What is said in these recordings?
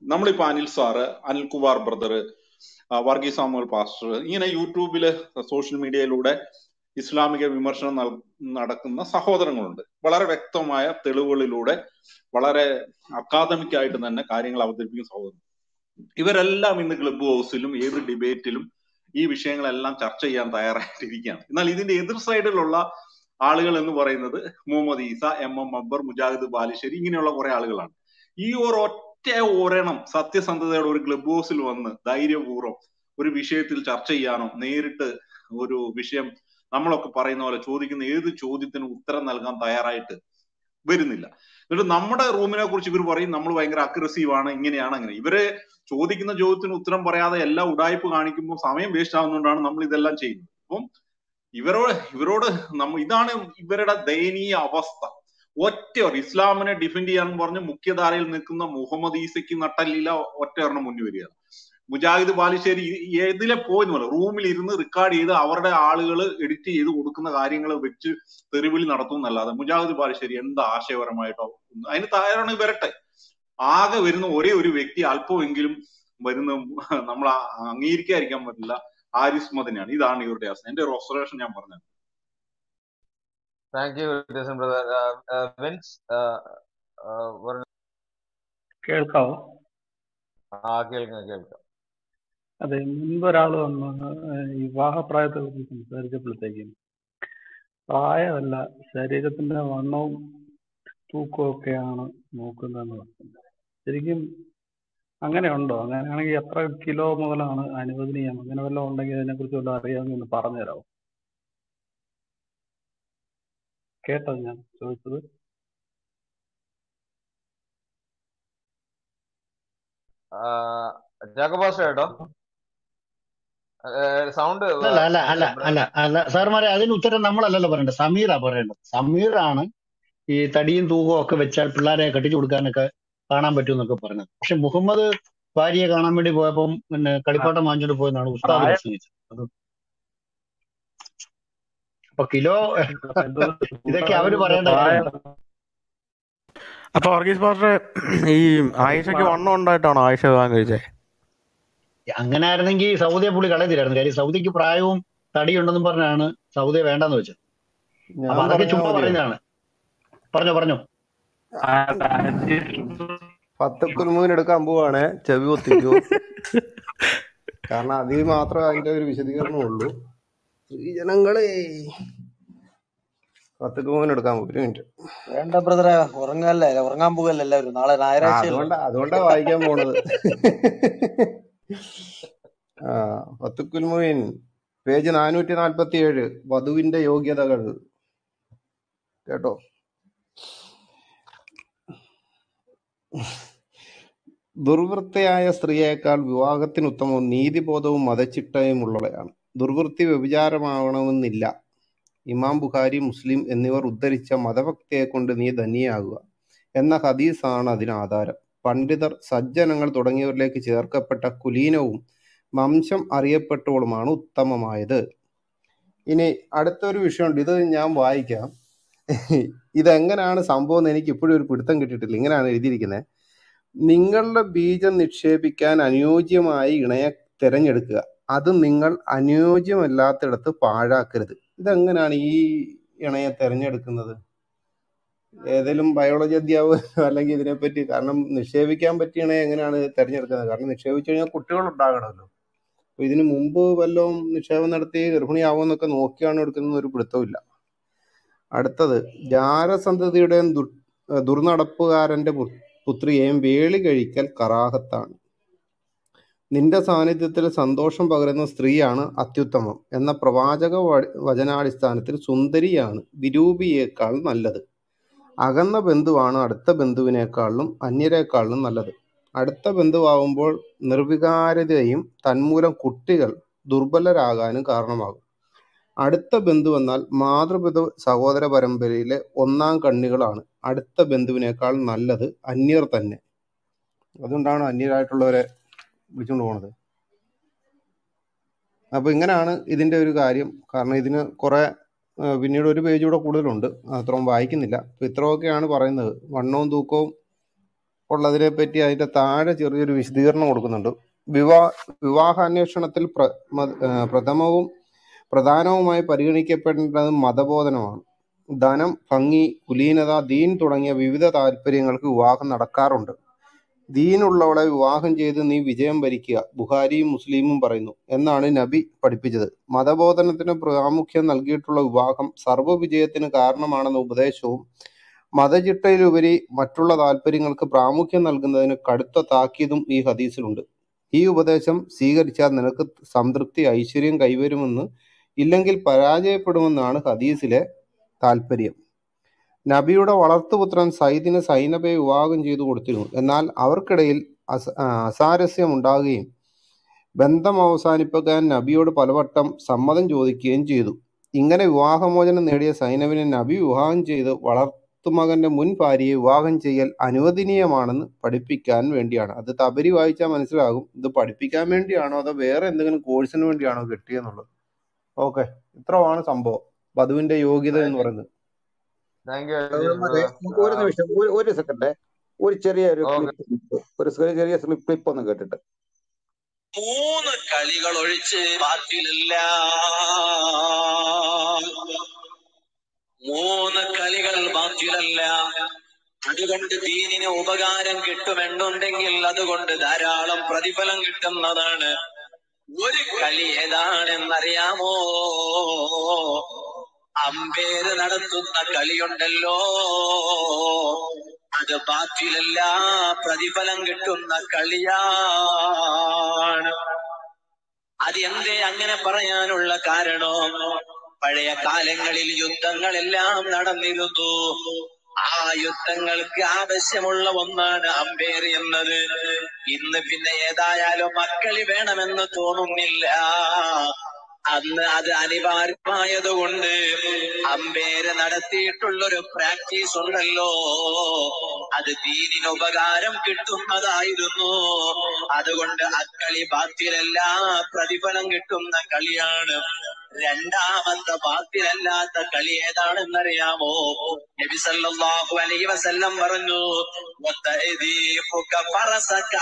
നമ്മളിപ്പോ Anil sir Anilkumar brother Varghese Samuel pastor ഇങ്ങനെ യൂട്യൂബില് സോഷ്യൽ മീഡിയയിലൂടെ ഇസ്ലാമിക വിമർശനം നൽ- നടക്കുന്ന സഹോദരങ്ങളുണ്ട് വളരെ വ്യക്തമായ തെളിവുകളിലൂടെ വളരെ അക്കാദമിക് ആയിട്ട് തന്നെ കാര്യങ്ങൾ അവതരിപ്പിക്കുന്ന സഹോദരൻ ഇവരെല്ലാം ഇന്ന് ക്ലബ് ഹൗസിലും ഏത് ഡിബേറ്റിലും ഈ വിഷയങ്ങളെല്ലാം ചർച്ച ചെയ്യാൻ തയ്യാറായിട്ടിരിക്കുകയാണ് എന്നാൽ ഇതിന്റെ എതിർ സൈഡിലുള്ള ആളുകൾ എന്ന് പറയുന്നത് മുഹമ്മദ് ഈസ എം എം അക്ബർ മുജാഹിദ് ബാലുശ്ശേരി ഇങ്ങനെയുള്ള കുറെ ആളുകളാണ് ഈ ഒരു ഒറ്റ ഒരെണ്ണം സത്യസന്ധതയോടെ ഒരു ക്ലബ് ഹൗസിൽ വന്ന് ധൈര്യപൂർവ്വം ഒരു വിഷയത്തിൽ ചർച്ച ചെയ്യാനോ നേരിട്ട് ഒരു വിഷയം നമ്മളൊക്കെ പറയുന്ന പോലെ ചോദിക്കുന്ന ഏത് ചോദ്യത്തിനും ഉത്തരം നൽകാൻ തയ്യാറായിട്ട് വരുന്നില്ല എന്നിട്ട് നമ്മുടെ റൂമിനെ കുറിച്ച് ഇവർ പറയും നമ്മൾ ഭയങ്കര അഗ്രസീവ് ആണ് ഇങ്ങനെയാണ് അങ്ങനെ ഇവര് ചോദിക്കുന്ന ചോദ്യത്തിന് ഉത്തരം പറയാതെ എല്ലാ ഉടായ്പ കാണിക്കുമ്പോൾ സമയം വേസ്റ്റ് ആവുന്നതുകൊണ്ടാണ് നമ്മൾ ഇതെല്ലാം ചെയ്യുന്നത് അപ്പം ഇവരോട് ഇവരോട് നമ്മ ഇതാണ് ഇവരുടെ ദയനീയ അവസ്ഥ ഒറ്റ ഇസ്ലാമിനെ ഡിഫെൻഡ് ചെയ്യാൻ പറഞ്ഞ് മുഖ്യധാരയിൽ നിൽക്കുന്ന മുഹമ്മദ് ഈസയ്ക്ക് നട്ടല്ലില്ല ഒറ്റ ഒരെണ്ണം മുന്നിൽ വരികയാണ് മുജാഹിദ് ബാലുശ്ശേരി ഏതിലെ പോയെന്നല്ല റൂമിൽ ഇരുന്ന് റെക്കോർഡ് ചെയ്ത് അവരുടെ ആളുകൾ എഡിറ്റ് ചെയ്ത് കൊടുക്കുന്ന കാര്യങ്ങൾ വെച്ച് തെരുവിളി നടത്തുന്നല്ലാതെ മുജാഹിദ് ബാലുശ്ശേരി എന്ത് ആശയപരമായിട്ടോ അതിന് താഴെ വരട്ടെ ആകെ വരുന്ന ഒരേ ഒരു വ്യക്തി അല്പമെങ്കിലും വരുന്ന നമ്മൾ അംഗീകരിക്കാതിരിക്കാൻ പറ്റില്ല ആരിസ് മദനാണ് ഇതാണ് ഇവരുടെ അവസ്ഥ എന്റെ ഒരു ഒബ്സർവേഷൻ ഞാൻ പറഞ്ഞത് thank you Jason brother Vince പറഞ്ഞു കേൾക്കാവോ ആ കേൾക്കാം കേൾക്കാം അതെ മുൻപ് ഒരാൾ വന്ന് ഈ വിവാഹപ്രായത്തെ കുറിച്ച് സംസാരിച്ചപ്പോഴത്തേക്കും പ്രായമല്ല ശരീരത്തിന്റെ വണ്ണവും തൂക്കവും ഒക്കെയാണ് നോക്കുന്നതെന്ന് പറഞ്ഞത് ശരിക്കും അങ്ങനെ ഉണ്ടോ അങ്ങനെയാണെങ്കിൽ എത്ര കിലോ മുതലാണ് അനുവദനീയം അങ്ങനെ വല്ലതും ഉണ്ടെങ്കിൽ അതിനെക്കുറിച്ച് വല്ലതും അറിയാമെങ്കിൽ ഒന്ന് പറഞ്ഞു തരാമോ കേട്ടോ ഞാൻ ചോദിച്ചത് ജാക്കോബാസ് കേട്ടോ സൗണ്ട് അല്ല അല്ല അല്ല അല്ല അല്ല സാർമാരെ അതിന് ഉത്തരം നമ്മളല്ലല്ലോ പറയേണ്ടത് സമീറാ പറയേണ്ടത് സമീറാണ് ഈ തടിയും തൂക്കവും ഒക്കെ വെച്ചാൽ പിള്ളേരെ കെട്ടിച്ചു കൊടുക്കാനൊക്കെ കാണാൻ പറ്റും എന്നൊക്കെ പറഞ്ഞത് പക്ഷെ മുഹമ്മദ് ഭാര്യയെ കാണാൻ വേണ്ടി പോയപ്പം പിന്നെ കളിപ്പാട്ടം വാങ്ങിച്ചോണ്ട് പോയെന്നാണ് ഉസ്താദ് പ്രായം പ്രസംഗിച്ചത് അത് അപ്പൊ കിലോ എന്തോ ഇതൊക്കെ അവര് പറയേണ്ട പ്രായം കാര്യമാണ് അപ്പൊ വർഗീസ് പാസ്റ്റർ ഈ ആയിഷയ്ക്ക് വണ്ണം ഉണ്ടായിട്ടാണോ ആയിഷ വിവാഹം കഴിച്ചേ അങ്ങനെ ആയിരുന്നെങ്കിൽ സൗദിയെ പുള്ളി കളയത്തില്ലായിരുന്നു കാര്യം സൗദിക്ക് പ്രായവും തടിയുണ്ടെന്നും പറഞ്ഞാണ് സൗദിയെ വേണ്ടെന്ന് വെച്ചത് ഞാൻ അപ്പൊ അതൊക്കെ പറഞ്ഞാ ചുമ്മാ മതിയോ പറയുന്നതാണ് പറഞ്ഞോ പറഞ്ഞോ പത്ത് കുരുമുകിന് എടുക്കാൻ പോവാണേ ചെവി ഒത്തിക്കൂ കാരണം അതിൽ മാത്രമേ അതിന്റെ ഒരു വിശദീകരണം ഉള്ളൂ സ്ത്രീജനങ്ങളെ പത്ത് കുരുമുകിന് എടുക്കാൻ പോകും ഒരു മിനിറ്റ് വേണ്ട ബ്രദറെ ഉറങ്ങല്ലേ ഉറങ്ങാൻ പോകല്ലേ എല്ലാവരും നാളെ ആ ഞായറാഴ്ചയല്ലേ അതുകൊണ്ടാ അതുകൊണ്ടാ വായിക്കാൻ പോണത് ആ പത്ത് കുൽമുവിൻ പേജ് നാനൂറ്റി നാൽപ്പത്തി ഏഴ് വധുവിന്റെ യോഗ്യതകൾ കേട്ടോ ദുർവൃത്തയായ സ്ത്രീയേക്കാൾ വിവാഹത്തിന് ഉത്തമവും നീതിബോധവും മതച്ചിട്ടയും ഉള്ളവയാണ് ദുർവൃത്തി വ്യഭിചാരമാവണമെന്നില്ല ഇമാം ബുഖാരി മുസ്ലിം എന്നിവർ ഉദ്ധരിച്ച മതഭക്തിയെ കൊണ്ട് നീ ധന്യയാകുക എന്ന ഹദീസാണ് അതിന് ആധാരം പണ്ഡിതർ സജ്ജനങ്ങൾ തുടങ്ങിയവരിലേക്ക് ചേർക്കപ്പെട്ട കുലീനവും വംശം അറിയപ്പെട്ടവളുമാണ് ഉത്തമമായത് ഇനി അടുത്തൊരു വിഷയമുണ്ട് ഇത് ഞാൻ വായിക്കാം ഇതെങ്ങനെയാണ് സംഭവം എന്ന് എനിക്ക് ഇപ്പോഴും ഒരു പിടുത്തം കിട്ടിയിട്ടില്ല ഇങ്ങനെയാണ് എഴുതിയിരിക്കുന്നത് നിങ്ങളുടെ ബീജം നിക്ഷേപിക്കാൻ അനുയോജ്യമായി ഇണയെ തിരഞ്ഞെടുക്കുക അത് നിങ്ങൾ അനുയോജ്യമല്ലാത്തിടത്ത് പാഴാക്കരുത് ഇതെങ്ങനെയാണ് ഈ ഇണയെ തിരഞ്ഞെടുക്കുന്നത് ഏതെങ്കിലും ബയോളജി അധ്യാപകൻ അല്ലെങ്കിൽ ഇതിനെപ്പറ്റി കാരണം നിക്ഷേപിക്കാൻ പറ്റിയ ഇണയെ എങ്ങനെയാണ് തിരഞ്ഞെടുക്കുന്നത് കാരണം നിക്ഷേപിച്ചു കഴിഞ്ഞാൽ കുട്ടികൾ ഉണ്ടാകണമല്ലോ അപ്പൊ ഇതിന് മുമ്പ് വല്ലതും നിക്ഷേപം നടത്തി ഗർഭിണിയാവുമെന്നൊക്കെ നോക്കിയാണ് എടുക്കുന്നത് ഒരു പിടുത്തമില്ല അടുത്തത് ജാരസന്തതിയുടെയും ദുർ ദുർനടപ്പുകാരന്റെ പു- പുത്രിയെയും വേളി കഴിക്കൽ കറാഹത്താണ് നിന്റെ സാന്നിധ്യത്തിൽ സന്തോഷം പകരുന്ന സ്ത്രീയാണ് അത്യുത്തമം എന്ന പ്രവാചക വ- വചനാടിസ്ഥാനത്തിൽ സുന്ദരിയാണ് വിരൂപിയേക്കാൾ നല്ലത് അകന്ന ബന്ധുവാണ് അടുത്ത ബന്ധുവിനേക്കാളിലും അന്യരെക്കാളിലും നല്ലത് അടുത്ത ബന്ധുവാകുമ്പോൾ നിർവികാരതയും തന്മൂലം കുട്ടികൾ ദുർബലരാകാനും കാരണമാകും അടുത്ത ബന്ധു എന്നാൽ മാതൃപിതൃ സഹോദര പരമ്പരയിലെ ഒന്നാം കണ്ണികളാണ് അടുത്ത ബന്ധുവിനേക്കാൾ നല്ലത് അന്യർ തന്നെ അതുകൊണ്ടാണ് അന്യരായിട്ടുള്ളവരെ വിളിച്ചുകൊണ്ട് പോണത് അപ്പൊ ഇങ്ങനെയാണ് ഇതിന്റെ ഒരു കാര്യം കാരണം ഇതിന് കുറെ ആ, പിന്നീട് ഒരു പേജ് കൂടെ കൂടുതലുണ്ട് അത്രയും വായിക്കുന്നില്ല അപ്പൊ ഇത്രയൊക്കെയാണ് പറയുന്നത് വണ്ണവും തൂക്കവും ഉള്ളതിനെ പറ്റി അതിന്റെ താഴെ ചെറിയൊരു വിശദീകരണം കൊടുക്കുന്നുണ്ട് വിവാ വിവാഹാന്വേഷണത്തിൽ പ്ര മ- ആ, പ്രഥമവും പ്രധാനവുമായി പരിഗണിക്കപ്പെടേണ്ടത് മതബോധനമാണ് ധനം ഭംഗി കുലീനത ദീൻ തുടങ്ങിയ വിവിധ താല്പര്യങ്ങൾക്ക് വിവാഹം നടക്കാറുണ്ട് ദീനുള്ളവളെ വിവാഹം ചെയ്ത് നീ വിജയം വരിക്കുക ബുഹാരിയും മുസ്ലിമും പറയുന്നു എന്നാണ് നബി പഠിപ്പിച്ചത് മതബോധനത്തിന് പ്രാമുഖ്യം നൽകിയിട്ടുള്ള വിവാഹം സർവ്വവിജയത്തിന് കാരണമാണെന്ന ഉപദേശവും മതചിട്ടയിലുപരി മറ്റുള്ള താല്പര്യങ്ങൾക്ക് പ്രാമുഖ്യം നൽകുന്നതിന് കടുത്ത താക്കീതും ഈ ഹദീസിലുണ്ട് ഈ ഉപദേശം സ്വീകരിച്ചാൽ നിനക്ക് സംതൃപ്തി ഐശ്വര്യം കൈവരുമെന്ന് ഇല്ലെങ്കിൽ പരാജയപ്പെടുമെന്നാണ് ഹദീസിലെ താല്പര്യം നബിയുടെ വളർത്തുപുത്രൻ സൈദിന് സൈനബയെ വിവാഹം ചെയ്തു കൊടുത്തിരുന്നു എന്നാൽ അവർക്കിടയിൽ അസ ആ, അസാരസ്യം ഉണ്ടാകുകയും ബന്ധം അവസാനിപ്പിക്കാൻ നബിയോട് പലവട്ടം സമ്മതം ചോദിക്കുകയും ചെയ്തു ഇങ്ങനെ വിവാഹമോചനം നേടിയ സൈനബിനെ നബി വിവാഹം ചെയ്ത് വളർത്തുമകന്റെ മുൻ ഭാര്യയെ വിവാഹം ചെയ്യൽ അനുവദനീയമാണെന്ന് പഠിപ്പിക്കാൻ വേണ്ടിയാണ് അത് തബരി വായിച്ചാൽ മനസ്സിലാകും ഇത് പഠിപ്പിക്കാൻ വേണ്ടിയാണോ അതോ വേറെ എന്തെങ്കിലും കോഴ്സിന് വേണ്ടിയാണോ കിട്ടിയെന്നുള്ളത് ഓക്കെ ഇത്രയാണ് സംഭവം വധുവിന്റെ യോഗ്യത എന്ന് പറയുന്നത് താങ്ക് യു സഹോദരന്മാരെ നമുക്ക് ഒരു നിമിഷം ഒരു ഒരു സെക്കൻഡ് ഒരു ചെറിയ ഒരു ഓക്കെ ക്ലിപ്പ് ഒരു ചെറിയ ചെറിയ ക്ലിപ്പ് ഒന്ന് കേട്ടിട്ട് മൂന്ന് കളികൾ ഒഴിച്ച് ബാക്കിലില്ല മൂന്ന് കളികൾ ബാക്കിലല്ല അതുകൊണ്ട് ദീനിന് ഉപകാരം കിട്ടുമെന്നുണ്ടെങ്കിൽ അതുകൊണ്ട് ധാരാളം പ്രതിഫലം കിട്ടുന്നതാണ് ഒരു കളി ഏതാണെന്നറിയാമോ അമ്പേര് നടത്തുന്ന കളിയുണ്ടല്ലോ അത് ബാക്കിലല്ല പ്രതിഫലം കിട്ടുന്ന കളിയാണ് അത് എന്തേ അങ്ങനെ പറയാനുള്ള കാരണം പഴയ കാലങ്ങളിൽ യുദ്ധങ്ങളെല്ലാം നടന്നിരുന്നു ആ യുദ്ധങ്ങൾക്ക് ആവശ്യമുള്ള ഒന്നാണ് അമ്പയർ എന്നത് ഇന്ന് പിന്നെ ഏതായാലും മക്കളി വേണമെന്ന് തോന്നുന്നില്ല അന്ന് അത് അനിവാര്യമായതുകൊണ്ട് അമ്പേര് നടത്തിയിട്ടുള്ളൊരു പ്രാക്ടീസ് ഉണ്ടല്ലോ അത് ദീനിന് ഉപകാരം കിട്ടുന്നതായിരുന്നു അതുകൊണ്ട് അക്കളി ബാത്തിലല്ല പ്രതിഫലം കിട്ടുന്ന കളിയാണ് രണ്ടാമത്തെ ബാത്തിലല്ലാത്ത കളി ഏതാണെന്നറിയാമോ നബി സല്ലല്ലാഹു അലൈഹി വസല്ലം പറഞ്ഞു "വതഅദീഫുക ഫറസക."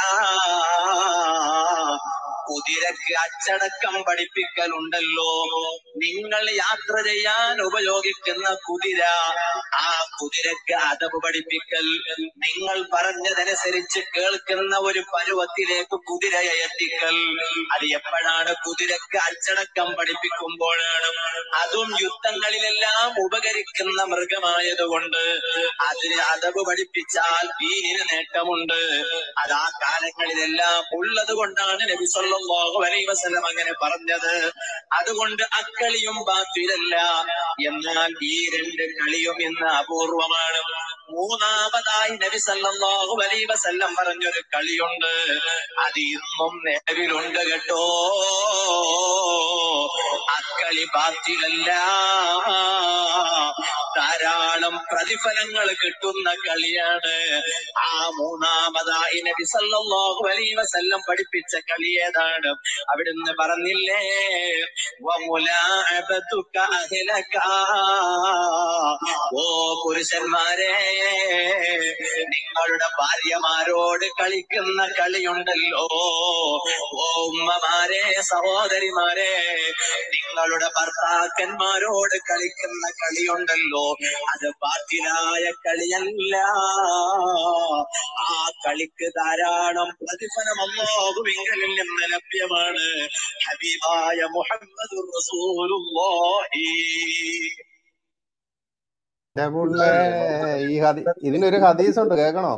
കുതിരക്ക് അച്ചടക്കം പഠിപ്പിക്കലുണ്ടല്ലോ നിങ്ങൾ യാത്ര ചെയ്യാൻ ഉപയോഗിക്കുന്ന കുതിര ആ കുതിരക്ക് അതവ് പഠിപ്പിക്കൽ നിങ്ങൾ പറഞ്ഞതനുസരിച്ച് കേൾക്കുന്ന ഒരു പരുവത്തിലേക്ക് കുതിരയെ എത്തിക്കൽ അത് എപ്പോഴാണ് കുതിരക്ക് അച്ചടക്കം പഠിപ്പിക്കുമ്പോഴാണ് അതും യുദ്ധങ്ങളിലെല്ലാം ഉപകരിക്കുന്ന മൃഗമായതുകൊണ്ട് അതിന് അതവ് പഠിപ്പിച്ചാൽ ദീനിന് നേട്ടമുണ്ട് അത് ആ കാലങ്ങളിലെല്ലാം ഉള്ളത് കൊണ്ടാണ് നബി സല്ലല്ലാഹു അലൈഹി വസല്ലം അങ്ങനെ പറഞ്ഞത് അതുകൊണ്ട് അക്കളിയും ബാത്തിലല്ല എന്നാൽ ഈ രണ്ട് കളിയും ഇന്ന് അപൂർവമാണ് മൂന്നാമതായി നബി സല്ലല്ലാഹു അലൈഹി വസല്ലം പറഞ്ഞൊരു കളിയുണ്ട് അത് ഇന്നും നിലവിലുണ്ട് കേട്ടോ അക്കളി ബാത്തിലല്ല ധാരാളം പ്രതിഫലങ്ങൾ കിട്ടുന്ന കളിയാണ് ആ മൂന്നാമതായി നബി സല്ലല്ലാഹു അലൈഹി വസല്ലം പഠിപ്പിച്ച കളി ഏതാണ് അവിടുന്ന് പറഞ്ഞില്ലേ വമുലാഅബതുക അഹ്ലക ഓ പുരുഷന്മാരെ നിങ്ങളുടെ ഭാര്യമാരോട് കളിക്കുന്ന കളിയുണ്ടല്ലോ ഓ ഉമ്മമാരെ സഹോദരിമാരെ നിങ്ങളുടെ ഭർത്താക്കന്മാരോട് കളിക്കുന്ന കളിയുണ്ടല്ലോ അത് ബാത്തിലായ കളിയല്ല ആ കളിക്ക് ധാരാളം പ്രതിഫലം അല്ലാഹുവിങ്കലിൽ നിന്ന് ലഭ്യമാണ് ഹബീബായ മുഹമ്മദ് റസൂലുള്ളാഹി എന്റെ പുള്ളേ ഈ ഹദി ഇതിനൊരു ഹദീസ് ഉണ്ട് കേക്കണോ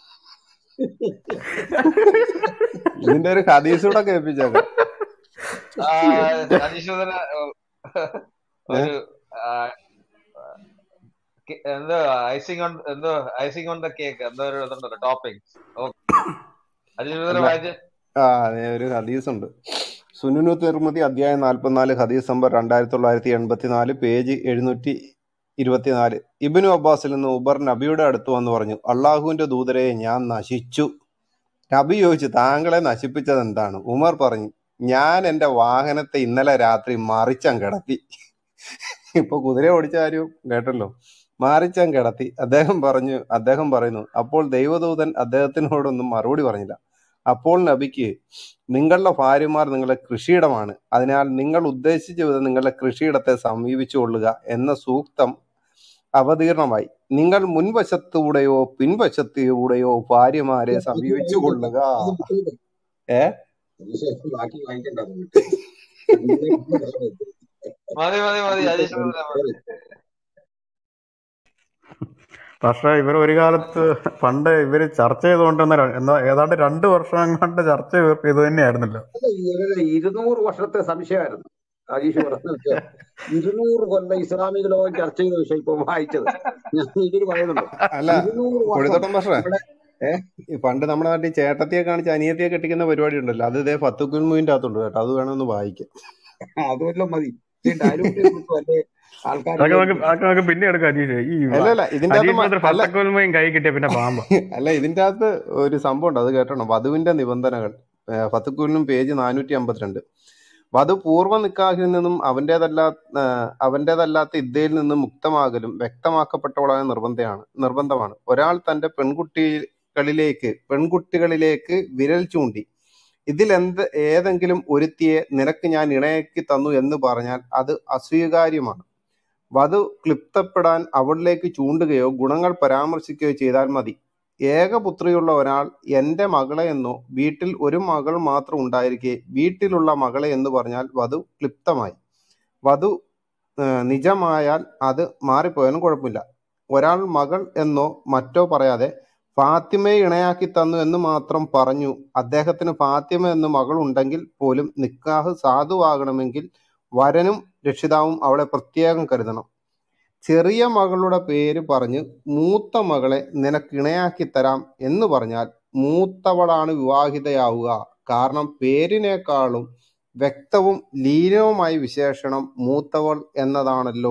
ഇതിന്റെ ഒരു ഹദീസ് കൂടെ കേൾപ്പിച്ചേക്കാം ആ, അനീഷ് ഏ? ഒരു ആ, കെ- എന്തോ ഐസിംഗ് ഓൺ എന്തോ ഐസിംഗ് ഓൺ ദ കേക്ക് എന്തോ ഒരു ഇതുണ്ടല്ലോ ടോപ്പിംഗ് അനീഷ് അല്ല വായിച്ച് ആ അതെ ഒരു ഹദീസ് ഉണ്ട് സുനുനു തിർമതി അധ്യായം നാൽപ്പത്തിനാല് ഹദീസ് നമ്പർ രണ്ടായിരത്തി തൊള്ളായിരത്തി എൺപത്തിനാല് പേജ് എഴുന്നൂറ്റി ഇരുപത്തിനാല് ഇബിനു അബ്ബാസിൽ നിന്ന് ഉബർ നബിയുടെ അടുത്ത് വന്ന് പറഞ്ഞു അള്ളാഹുവിന്റെ ദൂതരെ ഞാൻ നശിച്ചു നബി ചോദിച്ചു താങ്കളെ നശിപ്പിച്ചത് എന്താണ് ഉമർ പറഞ്ഞു ഞാൻ എന്റെ വാഹനത്തെ ഇന്നലെ രാത്രി മറിച്ചം കിടത്തി ഇപ്പൊ കുതിര ഓടിച്ച കാര്യം കേട്ടല്ലോ മാറിച്ചാൻ കിടത്തി അദ്ദേഹം പറഞ്ഞു അദ്ദേഹം പറയുന്നു അപ്പോൾ ദൈവദൂതൻ അദ്ദേഹത്തിനോടൊന്നും മറുപടി പറഞ്ഞില്ല അപ്പോൾ നബിക്ക് നിങ്ങളുടെ ഭാര്യമാർ നിങ്ങളുടെ കൃഷിയിടമാണ് അതിനാൽ നിങ്ങൾ ഉദ്ദേശിച്ച വിധം നിങ്ങളുടെ കൃഷിയിടത്തെ സമീപിച്ചുകൊള്ളുക എന്ന സൂക്തം അവതീർണമായി നിങ്ങൾ മുൻവശത്തൂടെയോ പിൻവശത്തൂടെയോ ഭാര്യമാരെ ബാക്കി സമീപിച്ചു വായിക്കട്ടെ കൊള്ളുക അത് വിട്ടേക്ക് ഏ അജീഷ് ബാക്കി വായിക്കണ്ട അത് വിട്ട് ഇതിലേക്ക് പ്രശ്നം എത്തി. മതി മതി മതി വിട്ടേക്ക് അജീഷ് ബ്രദറെ സോറി മതി പക്ഷേ ഇവർ ഒരു കാലത്ത് പണ്ട് ഇവർ ചർച്ച ചെയ്തുകൊണ്ടിരുന്ന ര- എന്താ ഏതാണ്ട് രണ്ട് വർഷം കൊണ്ട് ചർച്ച ഇവർക്ക് ഇത് തന്നെയായിരുന്നല്ലോ അല്ല ഇവരുടെ ഇരുന്നൂറ് വർഷത്തെ സംശയമായിരുന്നു അജീഷ് പറഞ്ഞത് ഇരുന്നൂറ് കൊല്ലം ഇസ്ലാമിക ലോകം ചർച്ച ചെയ്ത വിഷയം ഇപ്പൊ വായിച്ചത് ഞാൻ ഇതിൽ പറയുന്നുണ്ട് അല്ല ഇരുന്നൂറ് വർഷം കൊടിത്തോട്ടം പക്ഷേ ഇവിടെ ഏ ഈ പണ്ട് നമ്മുടെ നാട്ടിൽ ചേട്ടത്തിയെ കാണിച്ച് അനിയത്തിയെ കെട്ടിക്കുന്ന പരിപാടി ഉണ്ടല്ലോ അത് ഇതേ ഫത്തുക്കുൽമുവിന്റെ അകത്തുണ്ട് കേട്ടോ അത് വേണമെന്ന് വായിക്കാം അതുമല്ലോ മതി ഡയലോഗ് അല്ലേ ആൾക്കാർ അതൊക്കെ നമുക്ക് വിചാരിക്കും അതൊക്കെ നമുക്ക് പിന്നെ എടുക്കാം അജീഷ് ഈ അല്ല അല്ല ഇതിന്റെ അകത്ത് അജീഷ് മ- ബ്രദർ അല്ല ഫത്തക്കോൽമയും കൈ കിട്ടിയ പിന്നെ പാമ്പ അല്ല ഇതിന്റെ അകത്ത് ഒരു സംഭവം ഉണ്ട് അത് കേട്ടണം വധുവിന്റെ നിബന്ധനകൾ ഏഹ് ഫത്തുക്കുലിനും പേജ് നാനൂറ്റി അമ്പത്തിരണ്ട് വധു പൂർവ്വ നിക്കാഹിൽ നിന്നും അവന്റേതല്ലാ ഏഹ് അവന്റേതല്ലാത്ത ഇദ്ദയിൽ നിന്നും മുക്തമാകലും വ്യക്തമാക്കപ്പെട്ടവളായ നിർബന്ധമാണ് നിർബന്ധമാണ് ഒരാൾ തന്റെ പെൺകുട്ടികളിലേക്ക് പെൺകുട്ടികളിലേക്ക് വിരൽ ചൂണ്ടി ഇതിൽ എന്ത് ഏതെങ്കിലും ഒരുത്തിയെ നിനക്ക് ഞാൻ ഇണയാക്കി തന്നു എന്ന് പറഞ്ഞാൽ അത് അസ്വീകാര്യമാണ് വധു ക്ലിപ്തപ്പെടാൻ അവളിലേക്ക് ചൂണ്ടുകയോ ഗുണങ്ങൾ പരാമർശിക്കുകയോ ചെയ്താൽ മതി ഏകപുത്രിയുള്ള ഒരാൾ എന്റെ മകളെ എന്നോ വീട്ടിൽ ഒരു മകൾ മാത്രം ഉണ്ടായിരിക്കെ വീട്ടിലുള്ള മകളെ എന്ന് പറഞ്ഞാൽ വധു ക്ലിപ്തമായി വധു ഏഹ്, നിജമായാൽ അത് മാറിപ്പോയാലും കുഴപ്പമില്ല ഒരാൾ മകൾ എന്നോ മറ്റോ പറയാതെ ഫാത്തിമയെ ഇണയാക്കി തന്നു എന്ന് മാത്രം പറഞ്ഞു അദ്ദേഹത്തിന് ഫാത്തിമ എന്ന് മകൾ ഉണ്ടെങ്കിൽ പോലും നിക്കാഹ് സാധുവാകണമെങ്കിൽ വരനും രക്ഷിതാവും അവളെ പ്രത്യേകം കരുതണം ചെറിയ മകളുടെ പേര് പറഞ്ഞ് മൂത്ത മകളെ നിനക്ക് ഇണയാക്കി തരാം എന്ന് പറഞ്ഞാൽ മൂത്തവളാണ് വിവാഹിതയാവുക കാരണം പേരിനേക്കാളും വ്യക്തവും ലീനവുമായ വിശേഷണം മൂത്തവൾ എന്നതാണല്ലോ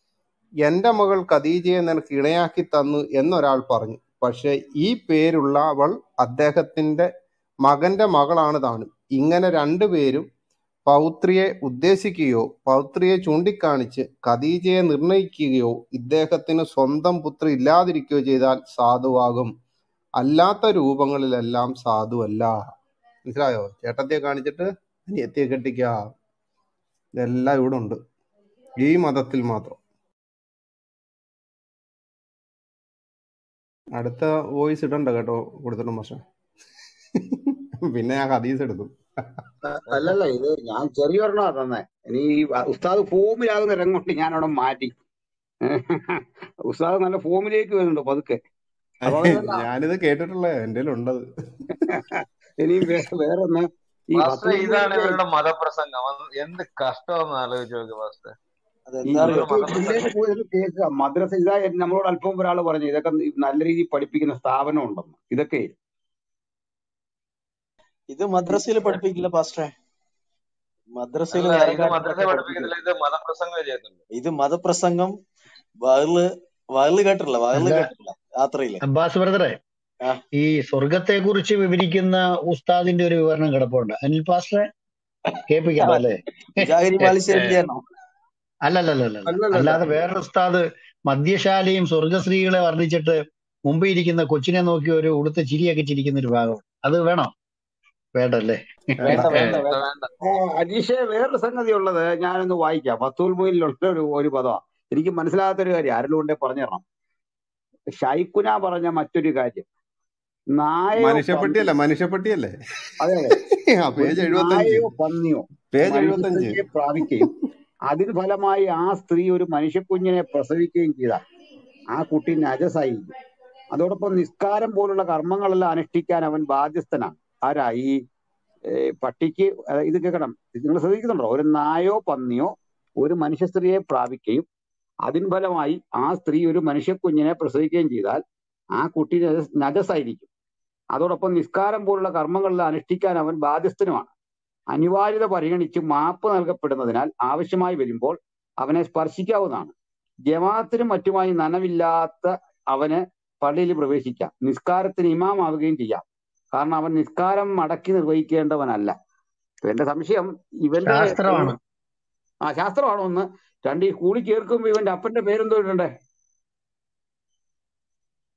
എന്റെ മകൾ ഖദീജയെ നിനക്ക് ഇണയാക്കി തന്നു എന്നൊരാൾ പറഞ്ഞു പക്ഷെ ഈ പേരുള്ള അവൾ അദ്ദേഹത്തിന്റെ മകന്റെ മകളാണ് താനും ഇങ്ങനെ രണ്ടുപേരും പൗത്രിയെ ഉദ്ദേശിക്കുകയോ പൗത്രിയെ ചൂണ്ടിക്കാണിച്ച് ഖദീജയെ നിർണയിക്കുകയോ ഇദ്ദേഹത്തിന് സ്വന്തം പുത്രി ഇല്ലാതിരിക്കുകയോ ചെയ്താൽ സാധുവാകും അല്ലാത്ത രൂപങ്ങളിലെല്ലാം സാധുവല്ല മനസ്സിലായോ ചേട്ടത്തിയെ കാണിച്ചിട്ട് അനിയത്തിയെ കെട്ടിക്ക ഇതെല്ലാം ഇവിടെ ഉണ്ട് ഈ മതത്തിൽ മാത്രം അടുത്ത വോയിസ് ഇടണ്ട കേട്ടോ കൊടുത്തിട്ടും പക്ഷെ പിന്നെ ഞാൻ ഹദീസ് എടുക്കും അ- അല്ലല്ല ഇത് ഞാൻ ചെറിയൊരെണ്ണ തന്നെ ഇനി ഈ ഉസ്താദ് ഫോമിലാകുന്ന രംഗം കൊണ്ട് ഞാൻ അവിടെ മാറ്റി ഉസ്താദ് നല്ല ഫോമിലേക്ക് വരുന്നുണ്ട് പതുക്കെ അപ്പൊ അതല്ല ഞാനിത് കേട്ടിട്ടുള്ള എന്റെ ഉണ്ടത് ഇനി വേ- വേറെ ഒന്ന് ഈ പാസ്റ്റർ ഇതാണ് ഫത്തുൽ ഇവരുടെ മതപ്രസംഗം അത് എന്ത് കഷ്ടമെന്ന് ആലോചിച്ച് നോക്ക് പാസ്റ്റർ ഈ അതെന്താണ് ഇതൊരു ഇതൊക്കെ ഇതിലേക്ക് മതപ്രസംഗം പോയി കേൾക്കുക മദ്രസ ഇതാ നമ്മളോട് അല്പം ഒരാൾ പറഞ്ഞു ഇതൊക്കെ നല്ല രീതിയിൽ പഠിപ്പിക്കുന്ന സ്ഥാപനം ഉണ്ടെന്ന് ഇതൊക്കെ ഇത് മദ്രസയിൽ പഠിപ്പിക്കില്ല പാസ്റ്ററെ മദ്രസയിൽ അല്ല വേറെ ഇത് മദ്രസ കാര്യങ്ങളൊക്കെ പഠിപ്പിക്കുന്നില്ല ഇത് മതപ്രസംഗം ചെയ്യുന്നുണ്ട് ഇത് മതപ്രസംഗം വയല് വയല് കേട്ടിട്ടില്ല വയല് അല്ല കേട്ടിട്ടില്ല യാത്രയില് അബ്ബാസ് ബ്രദറെ ആ ഈ സ്വർഗത്തെ കുറിച്ച് വിവരിക്കുന്ന ഉസ്താദിന്റെ ഒരു വിവരണം കിടപ്പുണ്ട് അനിൽ പാസ്റ്ററെ കേൾപ്പിക്കണ്ട അല്ലേ ജാഹിരി ബാലിശ്ശേരി ചെയ്യണോ അല്ലല്ലല്ല അല്ലല്ല അല്ലാതെ വേറൊരു ഉസ്താദ് മദ്യശാലയും സ്വർഗശ്രീകളെ വർണ്ണിച്ചിട്ട് മുമ്പ് ഇരിക്കുന്ന കൊച്ചിനെ നോക്കി ഒരു ഉടുത്ത ചിരിയൊക്കെ ചിരിക്കുന്ന ഒരു ഭാഗം അത് വേണോ വേണ്ടല്ലേ വേണ്ട വേണ്ട വേണ്ട വേണ്ട വേണ്ട ആ, അനീഷെ വേറൊരു സംഗതി ഉള്ളത് ഞാനൊന്ന് വായിക്കാം ഫത്തുൽ മൊയിലുള്ള ഒരു ഒരു പദമാണ് എനിക്ക് മനസ്സിലാകാത്തൊരു കാര്യം ആരെങ്കിലും ഉണ്ടെ പറഞ്ഞു തരണം ഷൈക്കുന പറഞ്ഞ മറ്റൊരു കാര്യം നായോ മനുഷ്യപ്പെട്ടിയല്ല പന്നിയോ മനുഷ്യപ്പെട്ടിയല്ലേ അതെ അതെ ആ ഒരു പേജ് എഴുപത്തഞ്ച് നായോ പന്നിയോ പേജ് എഴുപത്തഞ്ച് മനുഷ്യസ്ത്രീയെ പ്രാപിക്കുകയും അതിന് ഫലമായി ആ സ്ത്രീ ഒരു മനുഷ്യക്കുഞ്ഞിനെ പ്രസവിക്കുകയും ചെയ്താൽ ആ കുട്ടി നജസായിരിക്കും അതോടൊപ്പം നിസ്കാരം പോലുള്ള കർമ്മങ്ങളെല്ലാം അനുഷ്ഠിക്കാൻ അവൻ ബാധ്യസ്ഥനാണ് ആരാ ഈ ഏ, പട്ടിക്ക് അഹ് ഇത് കേൾക്കണം നിങ്ങൾ ശ്രദ്ധിക്കുന്നുണ്ടോ ഒരു നായോ പന്നിയോ ഒരു മനുഷ്യ സ്ത്രീയെ പ്രാപിക്കുകയും അതിൻ ഫലമായി ആ സ്ത്രീ ഒരു മനുഷ്യക്കുഞ്ഞിനെ പ്രസവിക്കുകയും ചെയ്താൽ ആ കുട്ടി നജസ് നജസായിരിക്കും അതോടൊപ്പം നിസ്കാരം പോലുള്ള കർമ്മങ്ങളിൽ അനുഷ്ഠിക്കാൻ അവൻ ബാധ്യസ്ഥനുമാണ് അനിവാര്യത പരിഗണിച്ച് മാപ്പ് നൽകപ്പെടുന്നതിനാൽ ആവശ്യമായി വരുമ്പോൾ അവനെ സ്പർശിക്കാവുന്നതാണ് ജമാഅത്തിനും മറ്റുമായി നനവില്ലാത്ത അവന് പള്ളിയിൽ പ്രവേശിക്കാം നിസ്കാരത്തിന് ഇമാമാവുകയും ചെയ്യാം കാരണം അവൻ നിസ്കാരം മടക്കി നിർവഹിക്കേണ്ടവനല്ല ഇപ്പൊ എന്റെ സംശയം ഇവന്റെ ശാസ്ത്രമാണ് ആ ശാസ്ത്രമാണോ ഒന്ന് രണ്ട് ഈ കൂടി ചേർക്കുമ്പോ ഇവന്റെ അപ്പന്റെ പേരെന്തോ ഇടണ്ടേ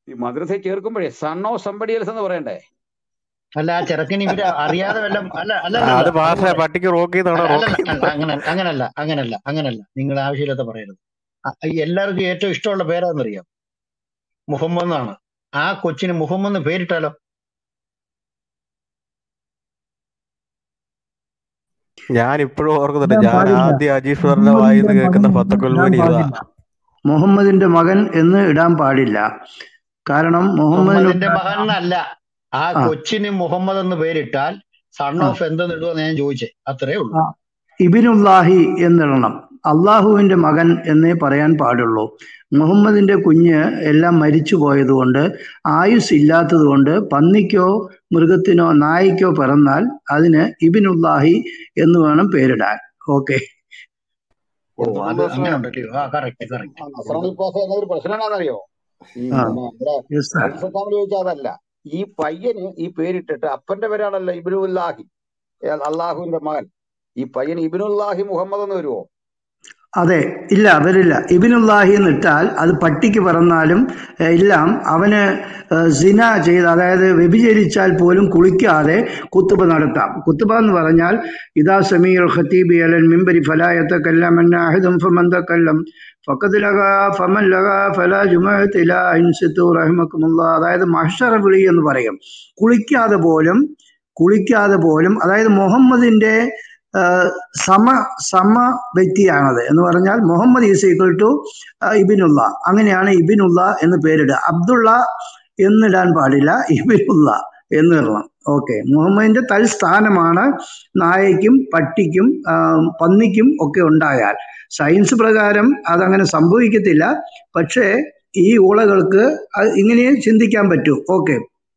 ഈ മദ്രസയിൽ ചേർക്കുമ്പോഴേ സൺ ഓഫ് സംബഡി എൽസ് എന്ന് പറയണ്ടേ അല്ല ആ ചെറുക്കന് ഇവര് അറിയാതെ വല്ലതും അല്ല അല്ല ആ, അല്ല അത് അല്ല ഭാഷ അതുപോലെ പട്ടിക്ക് റോക്ക് ചെയ്തോടെ അല്ല റോക്ക് അല്ല അങ്ങനെ അങ്ങനല്ല അങ്ങനല്ല അങ്ങനല്ല നിങ്ങൾ ആവശ്യമില്ലാത്ത പറയരുത് അ- ഈ എല്ലാവർക്കും ഏറ്റവും ഇഷ്ടമുള്ള പേരാന്നറിയാം മുഹമ്മദ് എന്നാണ് ആ കൊച്ചിന് മുഹമ്മദ് എന്ന് പേരിട്ടാലോ ഞാൻ ഇപ്പോഴും ഓർക്കുന്നുണ്ട് ഇടാൻ ഞാൻ പാടില്ല ആദ്യം അജീഷ് സാറിന്റെ വായിന്ന് മുഹമ്മദിന്റെ കേൾക്കുന്ന മകൻ എന്ന് ഫത്തക്കുൽ ഇടാൻ മീൻ ഇതാ പാടില്ല മുഹമ്മദിന്റെ മകൻ എന്ന് ഇടാൻ പാടില്ല കാരണം മുഹമ്മദിന്റെ മുഹമ്മദിനുള്ള മകൻ എന്നല്ല ആ ആ കൊച്ചിന് മുഹമ്മദ് എന്ന് പേരിട്ടാൽ സൺ ആ ഓഫ് എന്തെന്ന് ഇടുമെന്ന് ഞാൻ ചോദിച്ചേ അത്രേ ഉള്ളൂ ആ ഇബിനുല്ലാഹി എന്നിടണം അള്ളാഹുവിന്റെ മകൻ എന്നേ പറയാൻ പാടുള്ളൂ മുഹമ്മദിന്റെ കുഞ്ഞ് എല്ലാം മരിച്ചു പോയതുകൊണ്ട് ആയുസ് ഇല്ലാത്തതുകൊണ്ട് പന്നിക്കോ മൃഗത്തിനോ നായ്ക്കോ പിറന്നാൽ അതിന് ഇബിനുല്ലാഹി എന്ന് വേണം പേരിടാൻ ഓക്കെ ഓ എടുത്തോട്ടം അത് പാസ്റ്ററെ അങ്ങനെ ഉണ്ടല്ലോ ആ കറക്റ്റ് കറക്റ്റ് ആ നസ്രാണി പാസ് എന്നൊരു പ്രശ്നം എന്താണെന്നറിയോ ഈ ആ പിന്നെ ഇവിടെ യെസ് സാർ അൽസത്താമിൽ ചോദിച്ചാൽ അതല്ല ഈ പയ്യന് ഈ പേരിട്ടിട്ട് അപ്പന്റെ പേരാണല്ലോ ഇബിനുല്ലാഹി അള്ളാഹുവിന്റെ മകൻ ഈ പയ്യന് ഇബിനുല്ലാഹി മുഹമ്മദ് എന്ന് വരുവോ അതെ ഇല്ല വരില്ല ഇബിനുല്ലാഹി എന്നിട്ടാൽ അത് പട്ടിക്ക് പറന്നാലും എഹ്, എല്ലാം അവന് ഏഹ്, സിന ചെയ്ത് അതായത് വ്യഭിചരിച്ചാൽ പോലും കുളിക്കാതെ കുത്തുബ നടത്താം കുത്തുബ എന്ന് പറഞ്ഞാൽ ഇതാ സമീർ ഖത്തീബി അലൻ മിമ്പരി ഫലായത്ത കല്ലം അഹിദും ഫമന്തക്കല്ലം ഫക്കത്തിലക ഫമൻ ലക ഫല ജുമത്തില ഇൻസിത്തു റഹിമക്കുമുള്ള അതായത് മഹ്ഷറ വിളി എന്ന് പറയും കുളിക്കാതെ പോലും കുളിക്കാതെ പോലും അതായത് മുഹമ്മദിന്റെ ആഹ് സമ സമ വ്യക്തിയാണത് എന്ന് പറഞ്ഞാൽ മുഹമ്മദ് ഈസ് ഈക്വൽ ടു ഇബിനുള്ള അങ്ങനെയാണ് ഇബിനുള്ള എന്ന് പേരിടുക അബ്ദുള്ള എന്നിടാൻ പാടില്ല ഇബിനുള്ള എന്ന് ഇടണം ഓക്കെ മുഹമ്മദിന്റെ തൽസ്ഥാനമാണ് നായയ്ക്കും പട്ടിക്കും ആഹ് പന്നിക്കും ഒക്കെ ഉണ്ടായാൽ സയൻസ് പ്രകാരം അതങ്ങനെ സംഭവിക്കത്തില്ല പക്ഷേ ഈ ഊളകൾക്ക് അത് ഇങ്ങനെ ചിന്തിക്കാൻ പറ്റൂ ഓക്കെ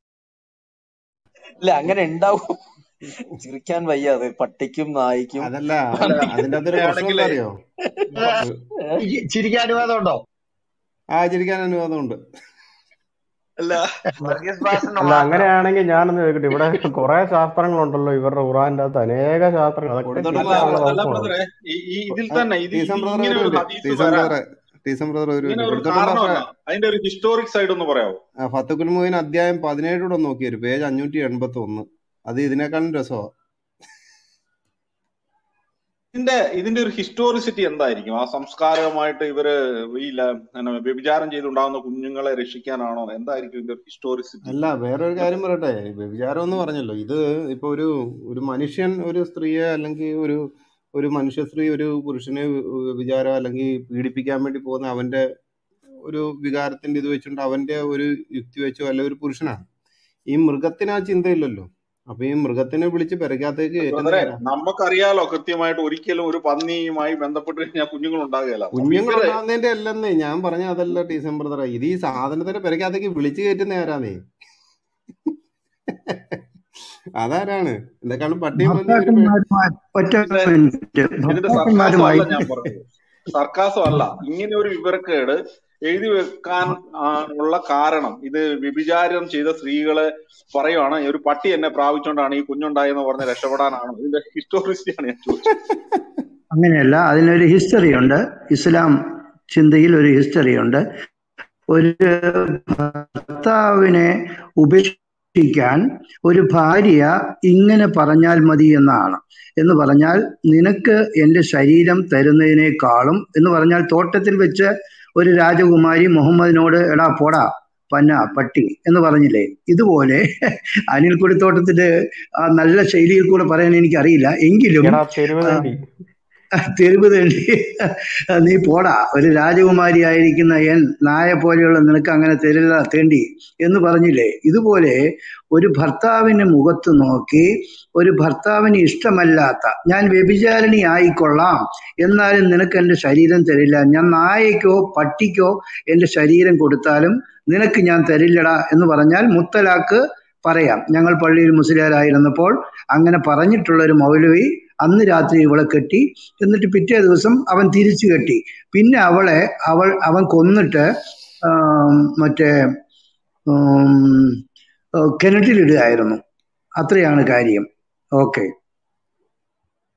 ഇല്ല അങ്ങനെ ഉണ്ടാവും ചിരിക്കാൻ വയ്യ അത് പട്ടിക്കും നായിക്കും അതല്ല അല്ല അതിന്റെ അകത്തൊരു പ്രശ്നം എന്താ അങ്ങനെയാണെങ്കിലേ അറിയോ ഏ? ചി- ചിരിക്കാൻ അനുവാദം ഉണ്ടോ ആ ചിരിക്കാൻ അനുവാദമുണ്ട് അല്ല വർഗീസ് പാസ്റ്ററിന്റെ അല്ല മാത്രം അങ്ങനെയാണെങ്കിൽ ഞാനൊന്ന് ചോദിക്കട്ടെ ഇവിടെ കുറെ ശാസ്ത്രങ്ങളുണ്ടല്ലോ ഇവരുടെ ഖുറാന്റെ അകത്ത് അനേക ശാസ്ത്രങ്ങൾ അതൊക്കെ കൊടുത്തോട്ടെ അല്ല ചിന്തിക്കാനുള്ള പാസ്റ്ററെ അല്ല വകുപ്പാണ് ബ്രദറെ ഈ ഈ ഇതിൽ ആ, തന്നെ ഇത് ടീസൺ ഇത് ബ്രദർ ഇങ്ങനെ ഒരു ഒരു മിനിറ്റ് ഹദീസ് ടീസൺ വരാൻ ബ്രദറെ ടീസൺ ബ്രദർ ഒരു ഇങ്ങനെ മിനിറ്റ് ഒരു കൊടുത്തോട്ടം പാസ്റ്ററെ കാരണമല്ല അതിന്റെ ഒരു ഹിസ്റ്റോറിക് സൈഡ് ഒന്ന് പറയാമോ ആ, ഫത്തുക്കുൽ മുയിൻ അധ്യായം പതിനേഴൂടെ ഒന്ന് നോക്കിയൊരു പേജ് അഞ്ഞൂറ്റി എൺപത്തി ഒന്ന് അത് ഇതിനേക്കാളും രസമാണ് ഇതിന്റെ ഇതിന്റെ ഒരു ഹിസ്റ്റോറിസിറ്റി എന്തായിരിക്കും ആ സംസ്കാരമായിട്ട് ഇവര് ഈ ല- എന്നാ വ്യഭിചാരം ചെയ്തുണ്ടാകുന്ന കുഞ്ഞുങ്ങളെ രക്ഷിക്കാനാണോ എന്തായിരിക്കും ഇതിന്റെ ഒരു ഹിസ്റ്റോറിസിറ്റി അല്ല വേറൊരു കാര്യം പറയട്ടെ വ്യഭിചാരം എന്ന് പറഞ്ഞല്ലോ ഇത് ഇപ്പൊ ഒരു ഒരു മനുഷ്യൻ ഒരു സ്ത്രീയെ അല്ലെങ്കിൽ ഒരു ഒരു മനുഷ്യ സ്ത്രീ ഒരു പുരുഷനെ വ്യഭിചാരം അല്ലെങ്കിൽ പീഡിപ്പിക്കാൻ വേണ്ടി പോകുന്ന അവന്റെ ഒരു വികാരത്തിന്റെ ഇത് വെച്ചുകൊണ്ട് അവന്റെ ഒരു യുക്തി വെച്ചോ അല്ല ഒരു പുരുഷനാണ് ഈ മൃഗത്തിന് ആ ചിന്തയില്ലല്ലോ അപ്പൊ ഈ മൃഗത്തിനെ വിളിച്ച് പെരക്കാത്തേക്ക് കയറ്റുന്ന ബ്രദറെ ആരാ നമുക്കറിയാലോ കൃത്യമായിട്ട് ഒരിക്കലും ഒരു പന്നിയുമായി ബന്ധപ്പെട്ട് കഴിഞ്ഞാൽ കുഞ്ഞുങ്ങൾ ഉണ്ടാകുകയില്ല അപ്പൊ കുഞ്ഞുങ്ങൾ ഇവര് ഉണ്ടാകുന്നതിന്റെ അല്ലെന്നേ ഞാൻ പറഞ്ഞ അതല്ല ടീസൺ ബ്രദറെ ഇത് ഈ സാധനത്തിന്റെ പെരക്കാത്തേക്ക് വിളിച്ച് കയറ്റുന്ന ആരാന്നേ അതാരാണ് എന്തെക്കാളും പട്ടിയും പന്നി ഒരു പേ- ഭർത്താക്കന്മാരുമായി ഒറ്റ ഇതിന്റെ മിനിറ്റ് ഇതിന്റെ സർക്കാസം ഭർത്താക്കന്മാരുമായി അല്ല ഞാൻ പറഞ്ഞത് സർക്കാസം അല്ല ഇങ്ങനെ ഒരു വിവരക്കേട് എഴുതി വെക്കാൻ ആ, ഉള്ള കാരണം ഇത് വ്യഭിചാരം ചെയ്ത സ്ത്രീകളെ പറയുവാണ് ഒരു പട്ടി എന്നെ പ്രാപിച്ചുകൊണ്ടാണ് ഈ കുഞ്ഞുണ്ടായെന്ന് പറഞ്ഞ് രക്ഷപ്പെടാനാണ് ഇതിന്റെ ഹിസ്റ്റോറിസിറ്റിയാണ് ഞാൻ ചോദിച്ചത് അങ്ങനെയല്ല അതിനൊരു ഹിസ്റ്ററി ഉണ്ട് ഇസ്ലാം ചിന്തയിൽ ഒരു ഹിസ്റ്ററി ഉണ്ട് ഒരു ഭർത്താവിനെ ഉപേക്ഷിക്കാൻ ഒരു ഭാര്യ ഇങ്ങനെ പറഞ്ഞാൽ മതി എന്നാണ് എന്ന് പറഞ്ഞാൽ നിനക്ക് എൻ്റെ ശരീരം തരുന്നതിനേക്കാളും എന്ന് പറഞ്ഞാൽ തോട്ടത്തിൽ വെച്ച് ഒരു രാജകുമാരി മുഹമ്മദിനോട് എടാ പോടാ പന്ന പട്ടി എന്ന് പറഞ്ഞില്ലേ ഇതുപോലെ അനിൽക്കുടിത്തോട്ടത്തില് ആ നല്ല ശൈലിയിൽ കൂടെ പറയാൻ എനിക്കറിയില്ല എങ്കിലും എടാ തെരുവ് ആ, തേണ്ടി തെരുവ് തേണ്ടി നീ പോടാ ഒരു രാജകുമാരി ആയിരിക്കുന്ന എൻ നായ പോലെയുള്ള നിനക്ക് അങ്ങനെ തരില്ല തേണ്ടി എന്ന് പറഞ്ഞില്ലേ ഇതുപോലെ ഒരു ഭർത്താവിന്റെ മുഖത്ത് നോക്കി ഒരു ഭർത്താവിന് ഇഷ്ടമല്ലാത്ത ഞാൻ വ്യഭിചാരിണി ആയിക്കൊള്ളാം എന്നാലും നിനക്ക് എൻ്റെ ശരീരം തരില്ല ഞാൻ നായക്കോ പട്ടിക്കോ എൻ്റെ ശരീരം കൊടുത്താലും നിനക്ക് ഞാൻ തരില്ലടാ എന്ന് പറഞ്ഞാൽ മുത്തലാക്ക് പറയാം ഞങ്ങൾ പള്ളിയിൽ മുസ്ലിയാരായിരുന്നപ്പോൾ അങ്ങനെ പറഞ്ഞിട്ടുള്ള ഒരു മൗലവി അന്ന് രാത്രി ഇവളെ കെട്ടി എന്നിട്ട് പിറ്റേ ദിവസം അവൻ തിരിച്ചു കെട്ടി പിന്നെ അവളെ അവൾ അവൻ കൊന്നിട്ട് ആം, മറ്റേ ഉം, ഏഹ് കിണറ്റിലിടുകയായിരുന്നു അത്രയാണ് കാര്യം ഓക്കെ